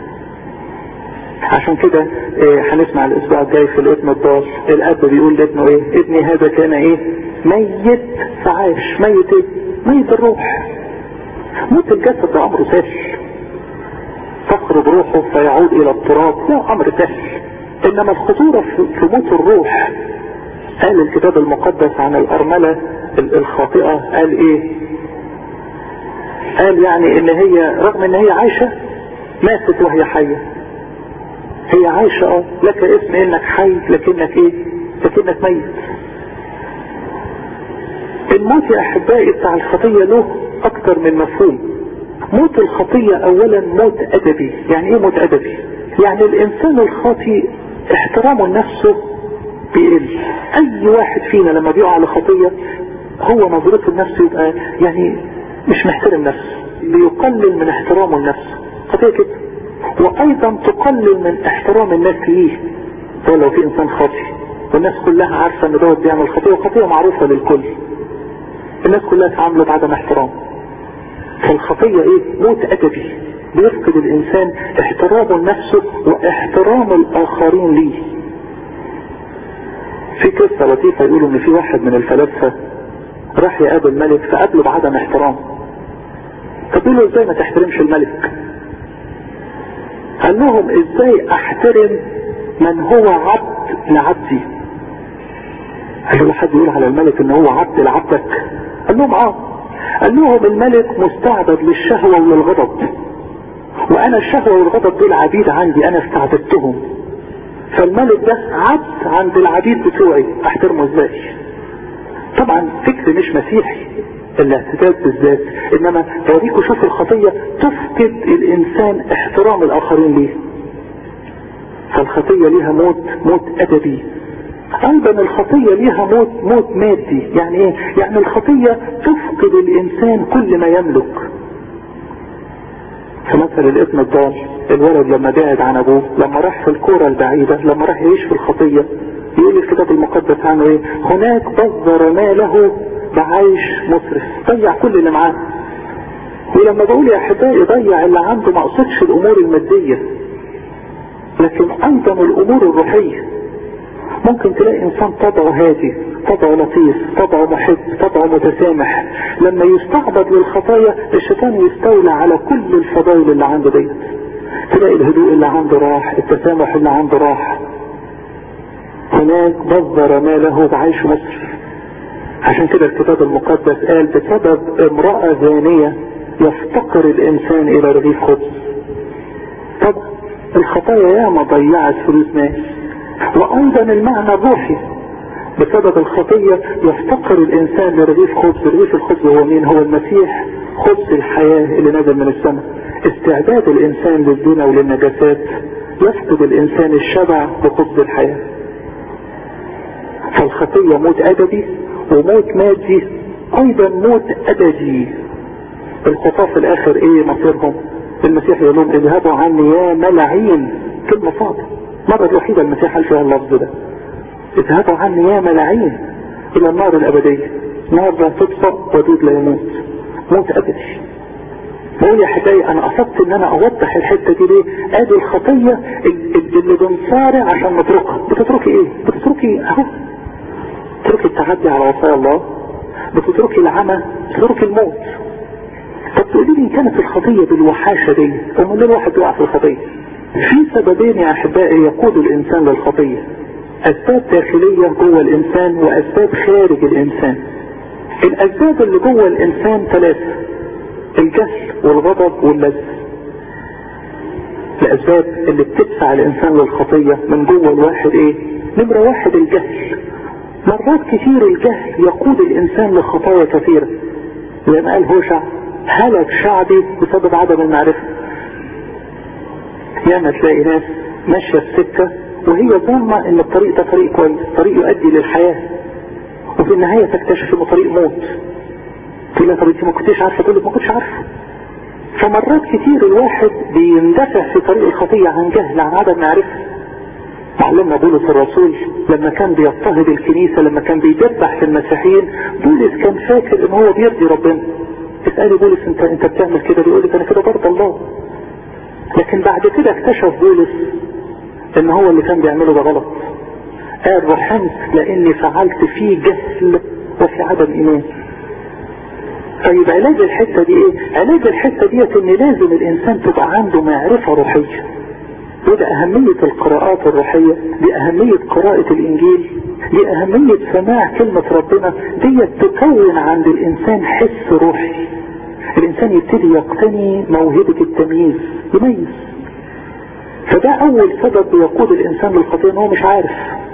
عشان كده إيه هنسمع الاسبوع الجاي في الابن الضال الاب بيقول لابنه ايه ابني هذا كان ايه ميت فعاش ميت ايه ميت الروح موت الجسد ده امر سهل تخرج روحه فيعود الى التراب ده امر سهل انما الخطورة في موت الروح قال الكتاب المقدس عن الارملة الخاطئة قال ايه قال يعني ان هي رغم ان هي عايشة ماتت وهي حية هي عايشة اه لك اسم انك حي لكنك ايه لكنك ميت الموت يا احبائي بتاع الخطية له اكتر من مفهوم موت الخطية اولا موت ادبي يعني ايه موت ادبي يعني الانسان الخاطي احترامه لنفسه بيقل اي واحد فينا لما بيقع على خطية هو نظرته لنفسه يبقى يعني مش محترم نفسه بيقلل من احترامه لنفسه خطية كده وايضا تقلل من احترام الناس ليه ده لو في انسان خاطي والناس كلها عارفة ان دوت بيعمل خطية وخطية معروفة للكل الناس كلها تعامله بعدم احترام فالخطية ايه موت ادبي بيفقد الانسان احترامه لنفسه واحترام الاخرين ليه في قصة لطيفة يقولوا ان في واحد من الفلاسفة راح يقابل ملك فقابله بعدم احترام فقالوا ازاي ما تحترمش الملك قال لهم ازاي احترم من هو عبد لعبدي قال له حد يقول على الملك ان هو عبد لعبدك قال لهم اه قال لهم الملك مستعبد للشهوة وللغضب وانا الشهوة والغضب دول عبيد عندي انا استعبدتهم فالملك ده عبد عند العبيد بتوعي احترمه ازاي طبعا فكر مش مسيحي الاعتداد بالذات انما اوريكم شوف الخطية تفقد الانسان احترام الاخرين ليه فالخطية ليها موت موت ادبي ايضا الخطية ليها موت موت مادي يعني ايه يعني الخطية تفقد الانسان كل ما يملك فمثل الابن الضال الولد لما بعد عن ابوه لما راح في الكورة البعيدة لما راح يعيش في الخطية يقول الكتاب المقدس عنه ايه هناك بذر ماله بعيش مسرف ضيع كل اللي معاه ولما بقول يا احبائي ضيع اللي عنده ما اقصدش الامور المادية لكن ايضا الامور الروحية ممكن تلاقي انسان طبعه هادي طبعه لطيف طبعه محب طبعه متسامح لما يستعبد للخطايا الشيطان يستولى على كل الفضائل اللي عنده ديت تلاقي الهدوء اللي عنده راح التسامح اللي عنده راح هناك بذر ماله بعيش مصر عشان كده الكتاب المقدس قال بسبب امرأة زانية يفتقر الانسان الى رغيف خبز طب الخطايا ياما ضيعت فلوس ناس وايضا المعنى الروحي بسبب الخطية يفتقر الانسان لرغيف خبز رغيف الخبز هو مين هو المسيح خبز الحياة اللي نزل من السماء استعداد الانسان للزنا وللنجاسات يفقد الانسان الشبع بخبز الحياة فالخطية موت ادبي وموت مادي ايضا موت ابدي الخطاة في الاخر ايه مصيرهم المسيح يقول لهم اذهبوا عني يا ملاعين كلمة صعبة مرة الوحيدة المسيح قال فيها اللفظ ده اذهبوا عني يا ملاعين الى النار الابدية نار لا تطفأ ودود لا يموت موت ابدي بقول يا حبايبي انا قصدت ان انا اوضح الحتة دي ليه ادي الخطية اللي بنصارع عشان نتركها بتتركي ايه بتتركي اهو بتتركي التعدي على وصايا الله بتتركي العمى بتتركي الموت طب تقولي لي ان كانت الخطية بالوحاشة دي امال ليه الواحد يقع في الخطية في سببين يا احبائي يقود الانسان للخطية اسباب داخلية جوه الانسان واسباب خارج الانسان الاسباب اللي جوه الانسان ثلاثة الجهل والغضب واللذة الاسباب اللي بتدفع الانسان للخطية من جوه الواحد ايه نمرة واحد الجهل مرات كتير الجهل يقود الانسان لخطايا كثيرة زي ما قال هوشع هلك شعبي بسبب عدم المعرفة ياما تلاقي ناس ماشية في سكة وهي ظنة ان الطريق ده طريق كويس طريق يؤدي للحياة وفي النهاية تكتشف انه طريق موت تقول لها طب انت ما كنتش عارفة تقول لك ما كنتش عارفة فمرات كتير الواحد بيندفع في طريق الخطية عن جهل عن عدم معرفة معلمنا بولس الرسول لما كان بيضطهد الكنيسة لما كان بيدبح في المسيحيين بولس كان فاكر ان هو بيرضي ربنا اسألي بولس انت انت بتعمل كده بيقول لك انا كده برضى الله لكن بعد كده اكتشف بولس ان هو اللي كان بيعمله ده غلط قال رحمت لاني فعلت فيه جهل وفي عدم ايمان طيب علاج الحتة دي ايه علاج الحتة ديت ان لازم الانسان تبقى عنده معرفة روحية وده اهمية القراءات الروحية دي اهمية قراءة الانجيل دي اهمية سماع كلمة ربنا دي تكون عند الانسان حس روحي الانسان يبتدي يقتني موهبة التمييز يميز فده اول سبب يقود الانسان للخطيئة ان هو مش عارف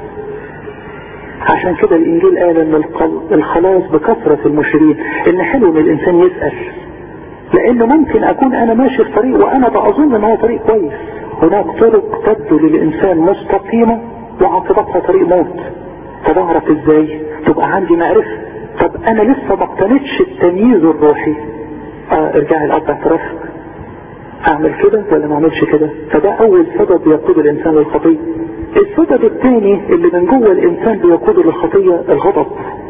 عشان كده الانجيل قال ان الخلاص بكثرة المشرين ان حلو ان الانسان يسأل لانه ممكن اكون انا ماشي في طريق وانا بأظن ان هو طريق كويس هناك طرق تبدو للانسان مستقيمة وعاقبتها طريق موت طب اعرف ازاي تبقى عندي معرفة طب انا لسه ما اقتنتش التمييز الروحي اه ارجعي الاب اعترافك اعمل كده ولا ما اعملش كده فده اول سبب يقود الانسان للخطية السبب الثاني اللي من جوه الانسان بيقود للخطية الغضب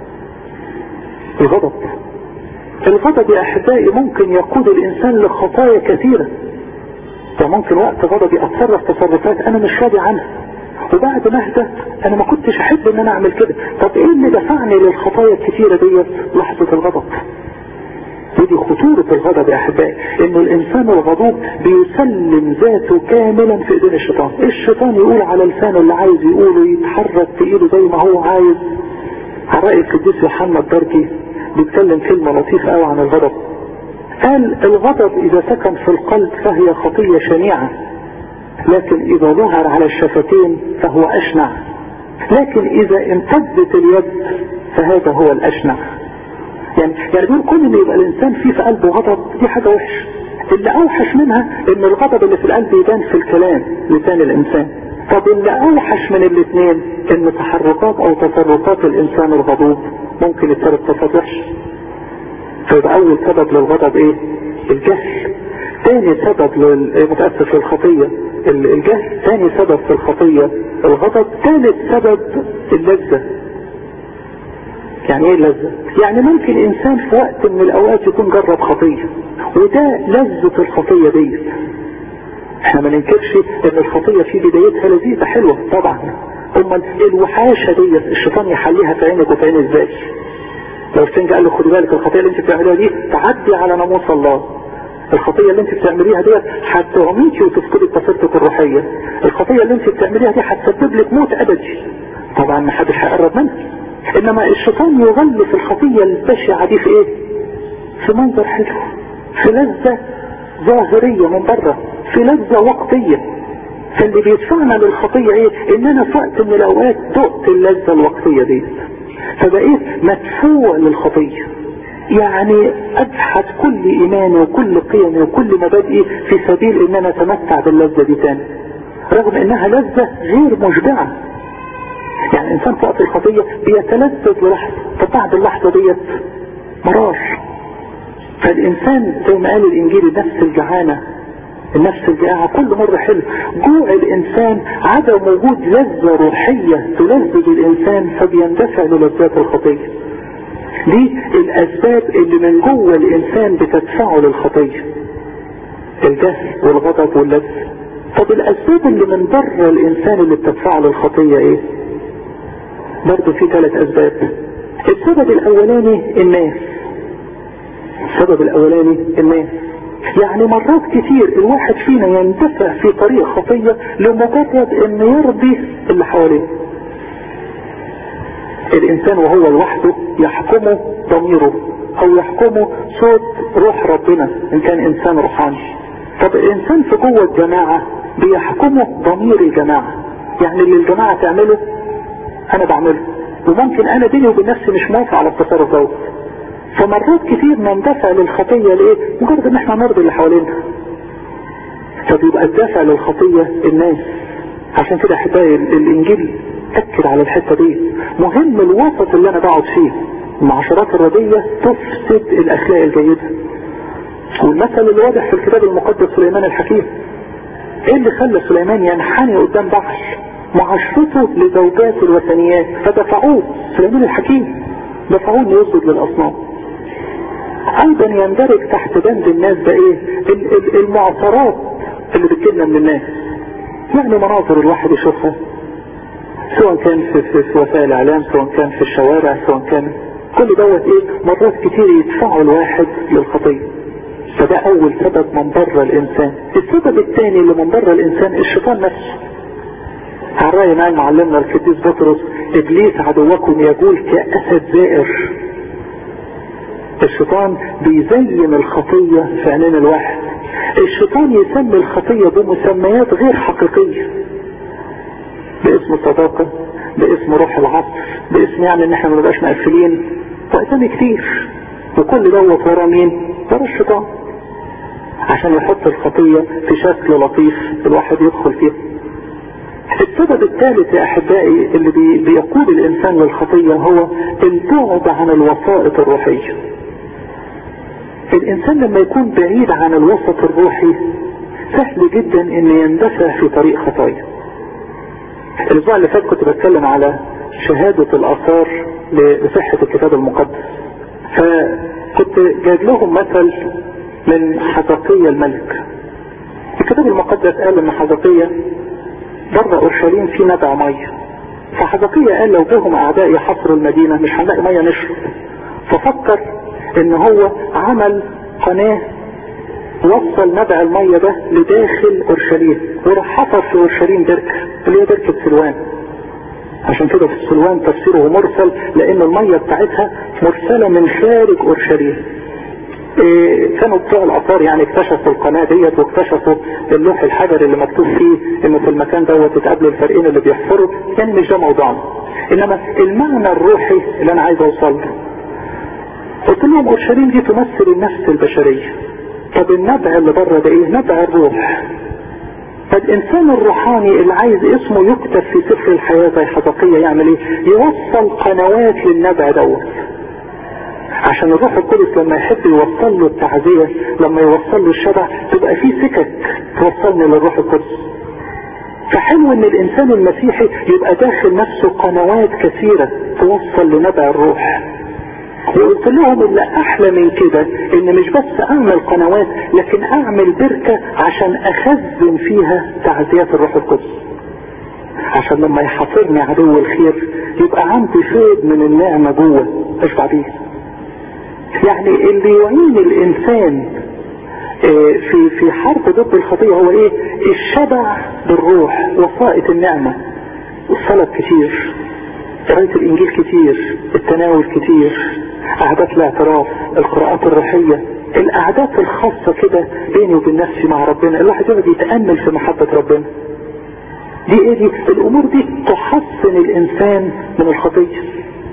الغضب الغضب يا احبائي ممكن يقود الانسان لخطايا كثيرة فممكن وقت غضبي اتصرف تصرفات انا مش راضي عنها وبعد ما اهدى انا ما كنتش احب ان انا اعمل كده طب ايه اللي دفعني للخطايا الكثيرة ديت لحظة الغضب ودي خطورة الغضب يا احبائي ان الانسان الغضوب بيسلم ذاته كاملا في ايدين الشيطان الشيطان يقول على لسانه اللي عايز يقوله يتحرك في ايده زي ما هو عايز على رأي القديس يوحنا الدرجي بيتكلم كلمة لطيفة قوي عن الغضب قال الغضب اذا سكن في القلب فهي خطية شنيعة لكن اذا ظهر على الشفتين فهو اشنع لكن اذا امتدت اليد فهذا هو الاشنع يعني يعني بيقول كل اللي يبقى الانسان فيه في قلبه غضب دي حاجة وحش اللي اوحش منها ان الغضب اللي في القلب يبان في الكلام لسان الانسان طب اللي اوحش من الاثنين ان تحركات او تصرفات الانسان الغضوب ممكن يتصرف وحش فيبقى اول سبب للغضب ايه الجهل ثاني سبب متأسف للخطية الجهل ثاني سبب في الخطية الغضب ثالث سبب اللذة يعني ايه اللذة يعني ممكن انسان في وقت من الاوقات يكون جرب خطية وده لذة الخطية دي احنا ما ننكرش ان الخطية في بدايتها لذيذة حلوة طبعا امال الوحاشة دي الشيطان يحليها في عينك وفي عين ازاي لو السنج قال له خدي بالك الخطية اللي انت بتعمليها دي تعدي على ناموس الله الخطية اللي انت بتعمليها ديت هتغميكي وتفقدي بصيرتك الروحية الخطية اللي انت بتعمليها دي هتسبب لك موت ابدي طبعا ما حدش هيقرب منها انما الشيطان يغلف الخطية البشعة دي في ايه في منظر حلو في لذة ظاهرية من بره في لذة وقتية فاللي بيدفعنا للخطية ايه ان انا في وقت من الاوقات دقت اللذة الوقتية دي فبقيت مدفوع للخطية يعني ابحث كل ايماني وكل قيمي وكل مبادئي في سبيل ان انا اتمتع باللذة دي تاني رغم انها لذة غير مشبعة يعني الانسان في وقت الخطية بيتلذذ للحظة فبعد اللحظة ديت مرار فالانسان زي ما قال الانجيل النفس الجعانة النفس الجائعة كل مرة حلو جوع الانسان عدم وجود لذة روحية تلذذ الانسان فبيندفع للذات الخطية دي الاسباب اللي من جوه الانسان بتدفعه للخطية الجهل والغضب واللذة طب الاسباب اللي من بره الانسان اللي بتدفعه للخطية ايه برضه في ثلاث اسباب السبب الاولاني الناس السبب الاولاني الناس يعني مرات كتير الواحد فينا يندفع في طريق خطية لمجرد ان يرضي اللي حواليه الانسان وهو لوحده يحكمه ضميره او يحكمه صوت روح ربنا ان كان انسان روحاني طب الانسان في جوه الجماعة بيحكمه ضمير الجماعة يعني اللي الجماعة تعمله انا بعمله وممكن انا بيني وبين نفسي مش موافق على التصرف دوت فمرات كتير نندفع للخطية لإيه؟ مجرد إن إحنا نرضي اللي حوالينا. طب يبقى الدافع للخطية الناس. عشان كده أحبائي الإنجيل أكد على الحتة دي. مهم الوسط اللي أنا بقعد فيه. المعاشرات الردية تفسد الأخلاق الجيدة. والمثل اللي واضح في الكتاب المقدس سليمان الحكيم. إيه اللي خلى سليمان ينحني قدام بعض؟ معاشرته لزوجات الوثنيات فدفعوه سليمان الحكيم دفعوه انه يسجد للاصنام ايضا يندرج تحت بند الناس ده ايه المعصرات اللي بتجيلنا من الناس يعني مناظر الواحد يشوفها سواء كان في, في, في وسائل الاعلام سواء كان في الشوارع سواء كان كل دوت ايه مرات كتير يدفعوا الواحد للخطيه فده اول سبب من بره الانسان السبب الثاني اللي من بره الانسان الشيطان نفسه على رأي معي معلمنا القديس بطرس ابليس عدوكم يقول كأسد زائر الشيطان بيزين الخطية في عينين الواحد الشيطان يسمي الخطية بمسميات غير حقيقية باسم الصداقة باسم روح العصر باسم يعني ان احنا ما نبقاش مقفلين واسامي كتير وكل دوت ورا مين؟ ورا الشيطان عشان يحط الخطية في شكل لطيف الواحد يدخل فيه السبب الثالث يا احبائي اللي بي بيقود الانسان للخطية هو البعد عن الوسائط الروحية الانسان لما يكون بعيد عن الوسط الروحي سهل جدا ان يندفع في طريق خطايا الاسبوع اللي فات كنت بتكلم على شهادة الاثار لصحة الكتاب المقدس فكنت جايب لهم مثل من حزقية الملك الكتاب المقدس قال ان حزقية بره اورشليم في نبع ميه فحزقية قال لو جاهم اعداء يحصروا المدينة مش هنلاقي ميه نشرب ففكر ان هو عمل قناة وصل نبع المية ده لداخل اورشليم وراح حفر في اورشليم بركة اللي هي بركة سلوان عشان كده في سلوان تفسيره مرسل لان المية بتاعتها مرسلة من خارج اورشليم إيه كانوا بتوع الاثار يعني اكتشفوا القناة ديت واكتشفوا اللوح الحجري اللي مكتوب فيه انه في المكان دوت اتقابلوا الفريقين اللي بيحفروا يعني مش ده موضوعنا انما المعنى الروحي اللي انا عايز اوصل له قلت لهم اورشليم دي تمثل النفس البشرية طب النبع اللي بره ده ايه نبع الروح فالانسان الروحاني اللي عايز اسمه يكتب في سفر الحياة زي حزقية يعمل ايه يوصل قنوات للنبع دوت عشان الروح القدس لما يحب يوصل له التعزية لما يوصل له الشبع تبقى في سكك توصلني للروح القدس فحلو ان الانسان المسيحي يبقى داخل نفسه قنوات كثيرة توصل لنبع الروح وقلت لهم اللي احلى من كده ان مش بس اعمل قنوات لكن اعمل بركة عشان اخزن فيها تعزيات الروح القدس عشان لما يحاصرني عدو الخير يبقى عندي فيض من النعمة جوه اشبع بيه يعني اللي يعين الانسان في في حرب ضد الخطيئة هو ايه الشبع بالروح وسائط النعمة الصلاة كتير قراية الانجيل كتير التناول كتير قعدات الاعتراف القراءات الروحية القعدات الخاصة كده بيني وبين نفسي مع ربنا الواحد يقعد يتأمل في محبة ربنا دي ايه دي الامور دي تحصن الانسان من الخطية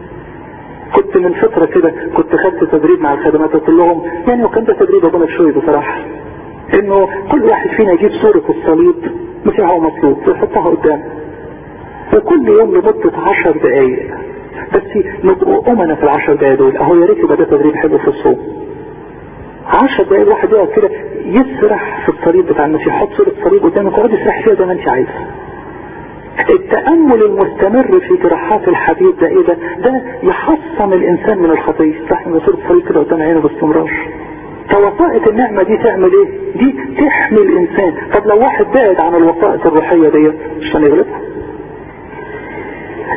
كنت من فترة كده كنت خدت تدريب مع الخدمات قلت لهم يعني وكان ده تدريب ابونا بشوي بصراحة انه كل واحد فينا يجيب صورة الصليب مسيحه ومصلوب ويحطها قدامه وكل يوم لمدة عشر دقايق بس نبقوا امنا في العشر دقايق دول اهو يا ريت يبقى ده تدريب حلو في الصوم عشر دقايق الواحد يقعد كده يسرح في الصليب بتاع المسيح يحط صورة الصليب قدامك ويقعد يسرح فيها زي ما انت عايز التأمل المستمر في جراحات الحبيب ده ايه ده ده يحصن الانسان من الخطية تحمل صورة الصليب كده قدام عينه باستمرار فوسائط النعمة دي تعمل ايه دي تحمي الانسان طب لو واحد بعد عن الوسائط الروحية دي مش هنغلبها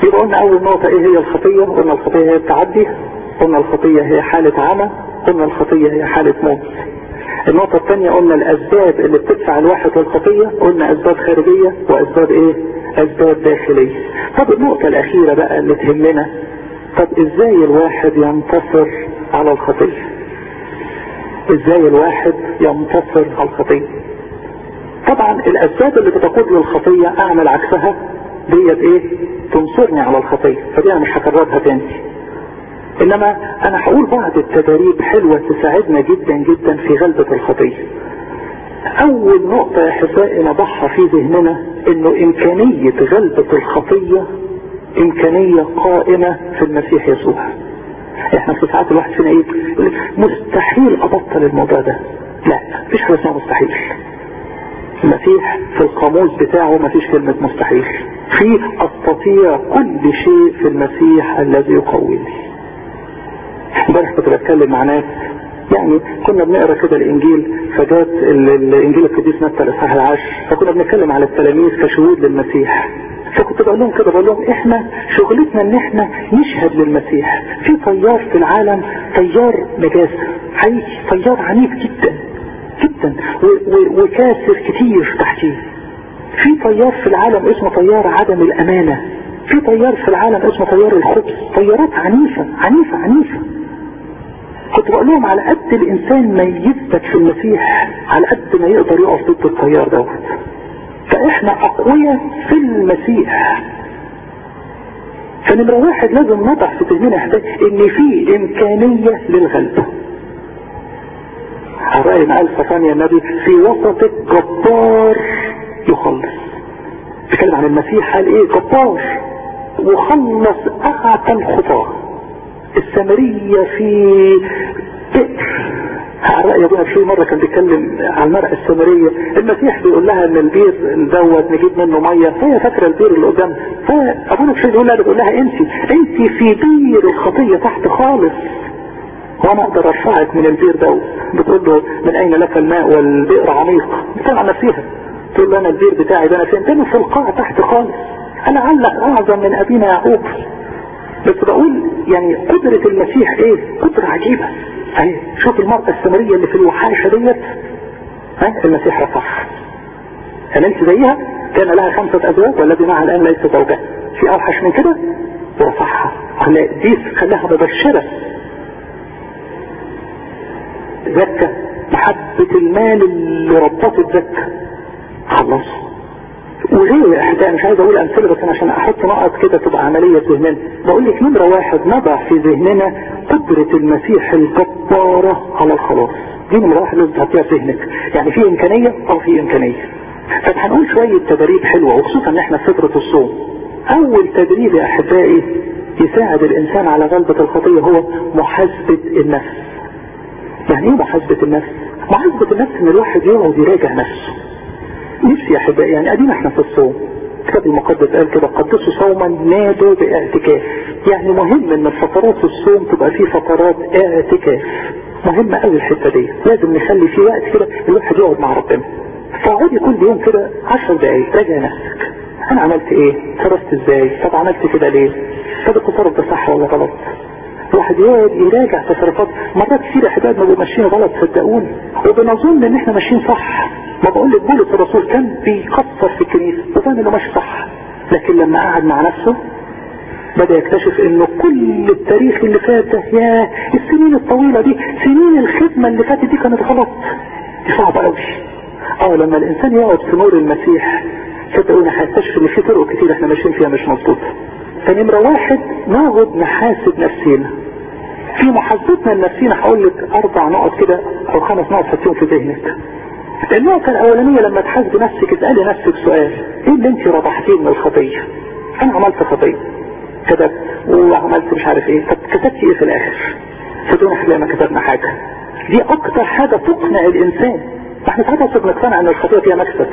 يبقى قلنا اول نقطة ايه هي الخطية قلنا الخطية هي التعدي قلنا الخطية هي حالة عمى قلنا الخطية هي حالة موت النقطة الثانية قلنا الاسباب اللي بتدفع الواحد للخطية قلنا اسباب خارجية واسباب ايه اسباب داخلية طب النقطة الاخيرة بقى اللي تهمنا طب ازاي الواحد ينتصر على الخطية ازاي الواحد ينتصر على الخطية طبعا الاسباب اللي بتقود للخطية اعمل عكسها ديت ايه تنصرني على الخطية فدي انا مش هكررها تاني انما انا هقول بعض التدريب حلوة تساعدنا جدا جدا في غلبة الخطية اول نقطة يا احبائي نضعها في ذهننا انه امكانية غلبة الخطية امكانية قائمة في المسيح يسوع احنا في ساعات الواحد فينا ايه مستحيل ابطل الموضوع ده لا مفيش حاجة اسمها مستحيل المسيح في القاموس بتاعه مفيش كلمة مستحيل في استطيع كل شيء في المسيح الذي يقويني امبارح كنت بتكلم مع ناس يعني كنا بنقرا كده الانجيل فجات الانجيل القديس متى الاصحاح العاشر فكنا بنتكلم على التلاميذ كشهود للمسيح فكنت بقول لهم كده بقول لهم احنا شغلتنا ان احنا نشهد للمسيح في طيار في العالم طيار نجاسه حقيقي طيار عنيف جدا جدا وكاسر كتير تحتيه في طيار في العالم اسمه طيار عدم الامانه في طيار في العالم اسمه طيار الخبز طيارات عنيفه عنيفه عنيفه كنت بقول لهم على قد الانسان ما يثبت في المسيح على قد ما يقدر يقف ضد الطيار دوت فاحنا اقوياء في المسيح فنمرة واحد لازم نضع في ذهننا احبائي ان في امكانية للغلبة الرأي ما قال صفانيا النبي في وسط جبار يخلص بيتكلم عن المسيح قال ايه جبار وخلص اعتى الخطاه السامرية في بئر الرأي ابونا في مرة كان بيتكلم عن المرأة السامرية المسيح بيقول لها ان البير دوت نجيب منه مية فهي فاكرة البير اللي قدام فابونا في بيقول لها بيقول لها انت انت في بير الخطية تحت خالص وانا اقدر ارفعك من البير دوت بتقول له من اين لك الماء والبئر عميق بتقول عن نفسها تقول له انا البير بتاعي ده انا فين تاني في القاع تحت خالص انا علق اعظم من ابينا يعقوب بس بقول يعني قدرة المسيح ايه قدرة عجيبة اهي شوف المرأة السامرية اللي في الوحاشة ديت ها المسيح رفعها هل انت زيها كان لها خمسة ازواج والذي معها الان ليس زوجها في اوحش من كده ورفعها دي خلاها مبشرة زكى محبة المال اللي ربطت زكى خلاص وغير يا احبائي مش عايز اقول امثله بس انا عشان احط نقط كده تبقى عمليه في ذهننا بقول لك نمره واحد نضع في ذهننا قدره المسيح الجباره على الخلاص دي نمره واحد لازم تحطيها في ذهنك يعني في امكانيه او في امكانيه طب هنقول شويه تدريب حلوه وخصوصا ان احنا في فتره الصوم اول تدريب يا احبائي يساعد الانسان على غلبه الخطيه هو محاسبه النفس يعني ايه محاسبه النفس محاسبه النفس ان الواحد يقعد يراجع نفسه نفسي يا احبائي يعني ادينا احنا في الصوم الكتاب المقدس قال كده قدسوا صوما نادوا باعتكاف يعني مهم ان فترات الصوم تبقى في فترات اعتكاف مهمة قوي الحتة دي لازم نخلي في وقت كده الواحد يقعد مع ربنا فاقعدي كل يوم كده 10 دقايق راجع نفسك انا عملت ايه تصرفت ازاي طب عملت كده ليه طب التصرف ده صح ولا غلط الواحد يقعد يراجع تصرفات مرات كتير احباب ما ماشيين غلط صدقوني وبنظن ان احنا ماشيين صح ما بقول لك بولس الرسول كان بيكسر في الكنيسه وكان انه ماشي صح لكن لما قعد مع نفسه بدا يكتشف انه كل التاريخ اللي فات ده يا السنين الطويله دي سنين الخدمه اللي فاتت دي كانت غلط دي صعبه قوي اه لما الانسان يقعد في نور المسيح صدقوني هيكتشف ان في طرق كتير احنا ماشيين فيها مش مظبوطه فنمرة واحد نقعد نحاسب نفسنا في محاسبتنا لنفسنا هقول لك اربع نقط كده او خمس نقط حطيهم في ذهنك النقطة الاولانية لما تحاسبي نفسك اسألي نفسك سؤال ايه اللي انت ربحتيه من الخطية انا عملت خطية كتبت وعملت مش عارف ايه طب كتبت ايه في الاخر بدون احنا ما كتبنا حاجة دي اكتر حاجة تقنع الانسان احنا ساعات اصلا بنقتنع ان الخطية فيها مكسب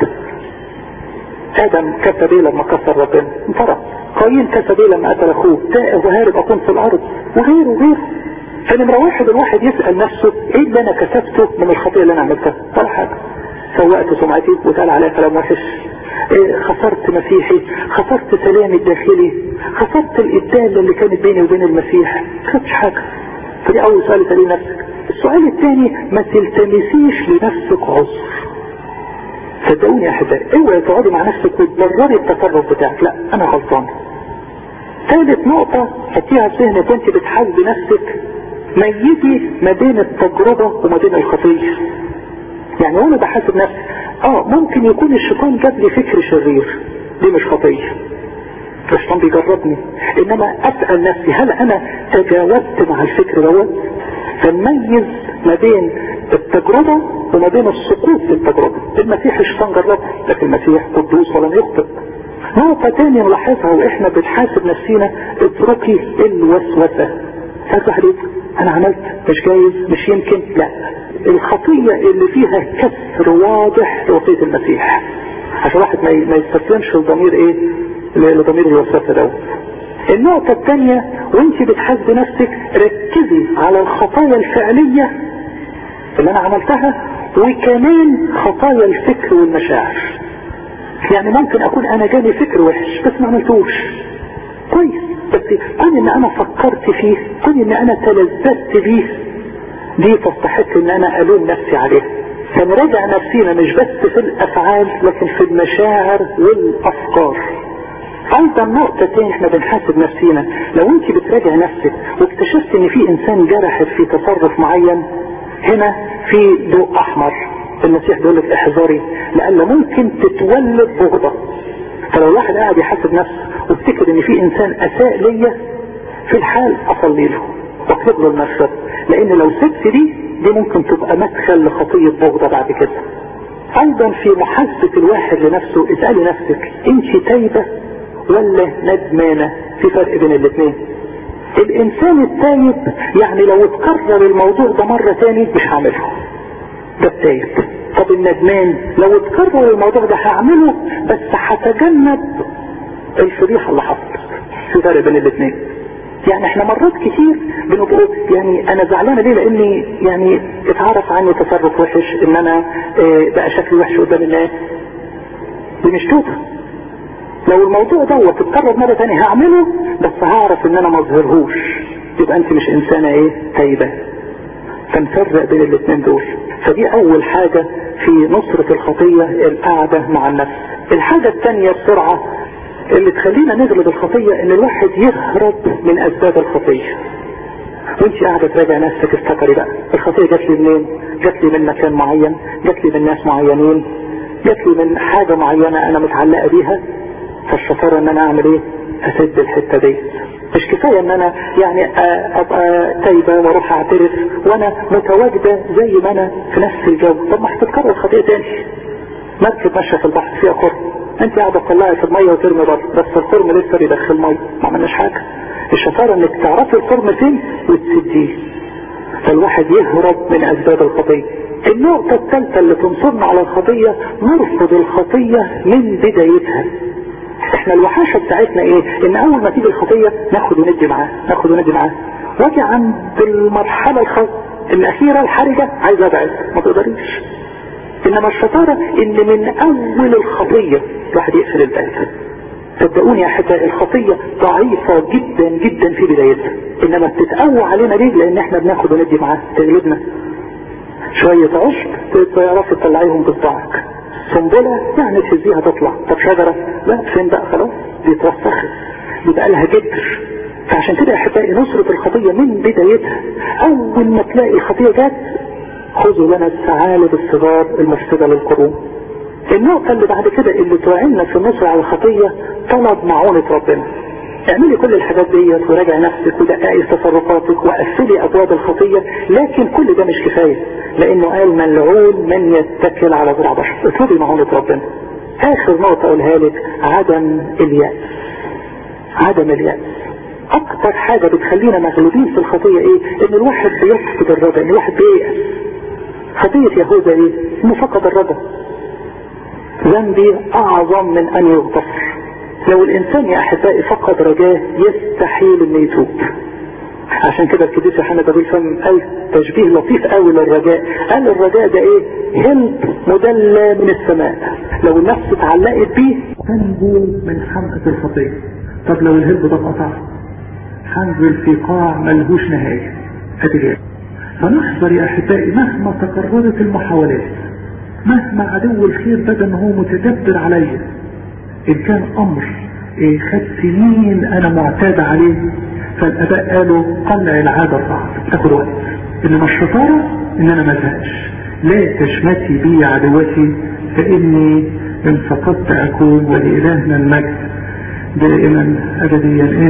ادم كسب ايه لما كسر ربنا انفرد قايين كسب ايه لما قتل اخوه تائه وهارب اكون في الارض وغيره وغيره فنمرة واحد الواحد يسأل نفسه ايه اللي انا كسبته من الخطيئة اللي انا عملتها ولا حاجة سوأت سمعتي وتقال عليها كلام وحش إيه خسرت مسيحي خسرت سلامي الداخلي خسرت الإدالة اللي كانت بيني وبين المسيح خدش حاجة فدي أول سؤال تسأليه نفسك السؤال الثاني ما تلتمسيش لنفسك عذر صدقوني يا احبائي اوعي تقعدي مع نفسك وتبرري التصرف بتاعك لا انا غلطان ثالث نقطة حطيها في ذهنك وانت بتحاسبي نفسك ميزي ما بين التجربة وما بين الخطية يعني وانا بحاسب نفسي اه ممكن يكون الشيطان جاب لي فكر شرير دي مش خطية الشيطان بيجربني انما اسأل نفسي هل انا تجاوزت مع الفكر دوت فنميز ما بين التجربة وما بين السقوط في التجربة المسيح الشيطان جربه لكن المسيح قدوس ولم يخطئ نقطة تانية نلاحظها واحنا بنحاسب نفسينا اتركي الوسوسة ساعات واحد انا عملت مش جايز مش يمكن لا الخطية اللي فيها كسر واضح لوصية المسيح عشان واحد ما يستسلمش لضمير ايه لضمير الوسوسة دوت النقطة الثانية وانت بتحاسبي نفسك ركزي على الخطايا الفعلية اللي انا عملتها وكمان خطايا الفكر والمشاعر يعني ممكن اكون انا جالي فكر وحش بس ما عملتوش كويس بس كون ان انا فكرت فيه كون ان انا تلذذت بيه دي تستحق ان انا الوم نفسي عليها فنراجع نفسينا مش بس في الافعال لكن في المشاعر والافكار ايضا نقطة تاني احنا بنحاسب نفسينا لو انت بتراجع نفسك واكتشفت ان في انسان جرحك في تصرف معين هنا في ضوء احمر المسيح بيقول لك احذري لان ممكن تتولد بغضة فلو الواحد قاعد يحاسب نفسه وافتكر ان في انسان اساء ليا في الحال اصلي له واطلب له المغفرة لان لو سبت دي دي ممكن تبقى مدخل لخطية بغضة بعد كده ايضا في محاسبة الواحد لنفسه اسألي نفسك انت تايبة ولا ندمانة في فرق بين الاثنين الانسان التايب يعني لو اتكرر الموضوع ده مرة تاني مش هعمله ده التايب طب الندمان لو اتكرر الموضوع ده هعمله بس هتجنب الفضيحة اللي حصلت في فرق بين الاثنين يعني احنا مرات كتير بنقول يعني انا زعلانه ليه لاني يعني اتعرف عني تصرف وحش ان انا اه بقى شكلي وحش قدام الناس دي مش توبه لو الموضوع دوت اتكرر مرة تانية هعمله بس هعرف ان انا ما اظهرهوش يبقى انت مش انسانة ايه تايبة فنفرق بين الاثنين دول فدي اول حاجة في نصرة الخطية القعدة مع النفس الحاجة الثانية بسرعة اللي تخلينا نغلب الخطية ان الواحد يهرب من اسباب الخطية وانت قاعدة تراجع نفسك افتكري بقى الخطية جات لي منين جات لي من مكان معين جات لي من ناس معينين جات لي من حاجة معينة انا متعلقة بيها فالشطارة ان انا اعمل ايه اسد الحتة دي مش كفاية ان انا يعني ابقى تايبة واروح اعترف وانا متواجدة زي ما انا في نفس الجو طب ما هتتكرر خطيئة تاني مركب ماشية في البحر فيها خرم انت قاعدة تطلعي في المية وترمي بره بس الخرم لسه بيدخل مية ما عملناش حاجة الشطارة انك تعرفي الخرم فين وتسديه فالواحد يهرب من اسباب الخطية النقطة الثالثة اللي تنصرنا على الخطية نرفض الخطية من بدايتها احنا الوحاشة بتاعتنا ايه ان اول ما تيجي الخطية ناخد وندي معاه ناخد وندي معاه واجي عند المرحلة الخ... الاخيرة الحرجة عايز ابعد ما تقدريش انما الشطارة ان من اول الخطية الواحد يقفل الباب صدقوني يا احبائي الخطية ضعيفة جدا جدا في بدايتها انما بتتقوى علينا ليه لان احنا بناخد وندي معاه تغلبنا شوية عشب تعرفي تطلعيهم بصباعك سنبلة يعني تهزيها تطلع طب شجرة لا فين بقى خلاص دي اتوسخت يبقى لها جدر فعشان كده يا احبائي نصرة الخطية من بدايتها اول ما تلاقي الخطية جت خذوا لنا الثعالب الصغار المفسدة للقرون النقطة اللي بعد كده اللي تعيننا في النصر على الخطية طلب معونة ربنا اعملي كل الحاجات ديت وراجع نفسك ودققي تصرفاتك وقفلي ابواب الخطية لكن كل ده مش كفاية لانه قال ملعون من يتكل على ذراع بشر اطلبي معونة ربنا اخر نقطة اقولها لك عدم اليأس عدم اليأس اكتر حاجة بتخلينا مغلوبين في الخطية ايه ان الواحد بيفقد الرجاء ان الواحد بييأس خطية يهوذا ايه انه فقد الرجاء ذنبي اعظم من ان يغتفر لو الانسان يا احبائي فقد رجاه يستحيل انه يتوب عشان كده القديس يوحنا بابيل فم قال تشبيه لطيف قوي للرجاء قال الرجاء ده ايه هلب مدلى من السماء لو النفس اتعلقت بيه تنجو من حمقة الخطية طب لو الهلب ده قطع هنزل في قاع ملهوش نهاية ادي فنحذر يا احبائي مهما تكررت المحاولات مهما عدو الخير بدا ان هو متدبر عليا ان كان امر إيه خد سنين انا معتاد عليه فالاباء قالوا قلع العادة صعب تاخد وقت انما الشطارة ان انا ما ازهقش لا تشمتي بي عدوتي فاني ان فقدت اكون ولالهنا المجد دائما ابديا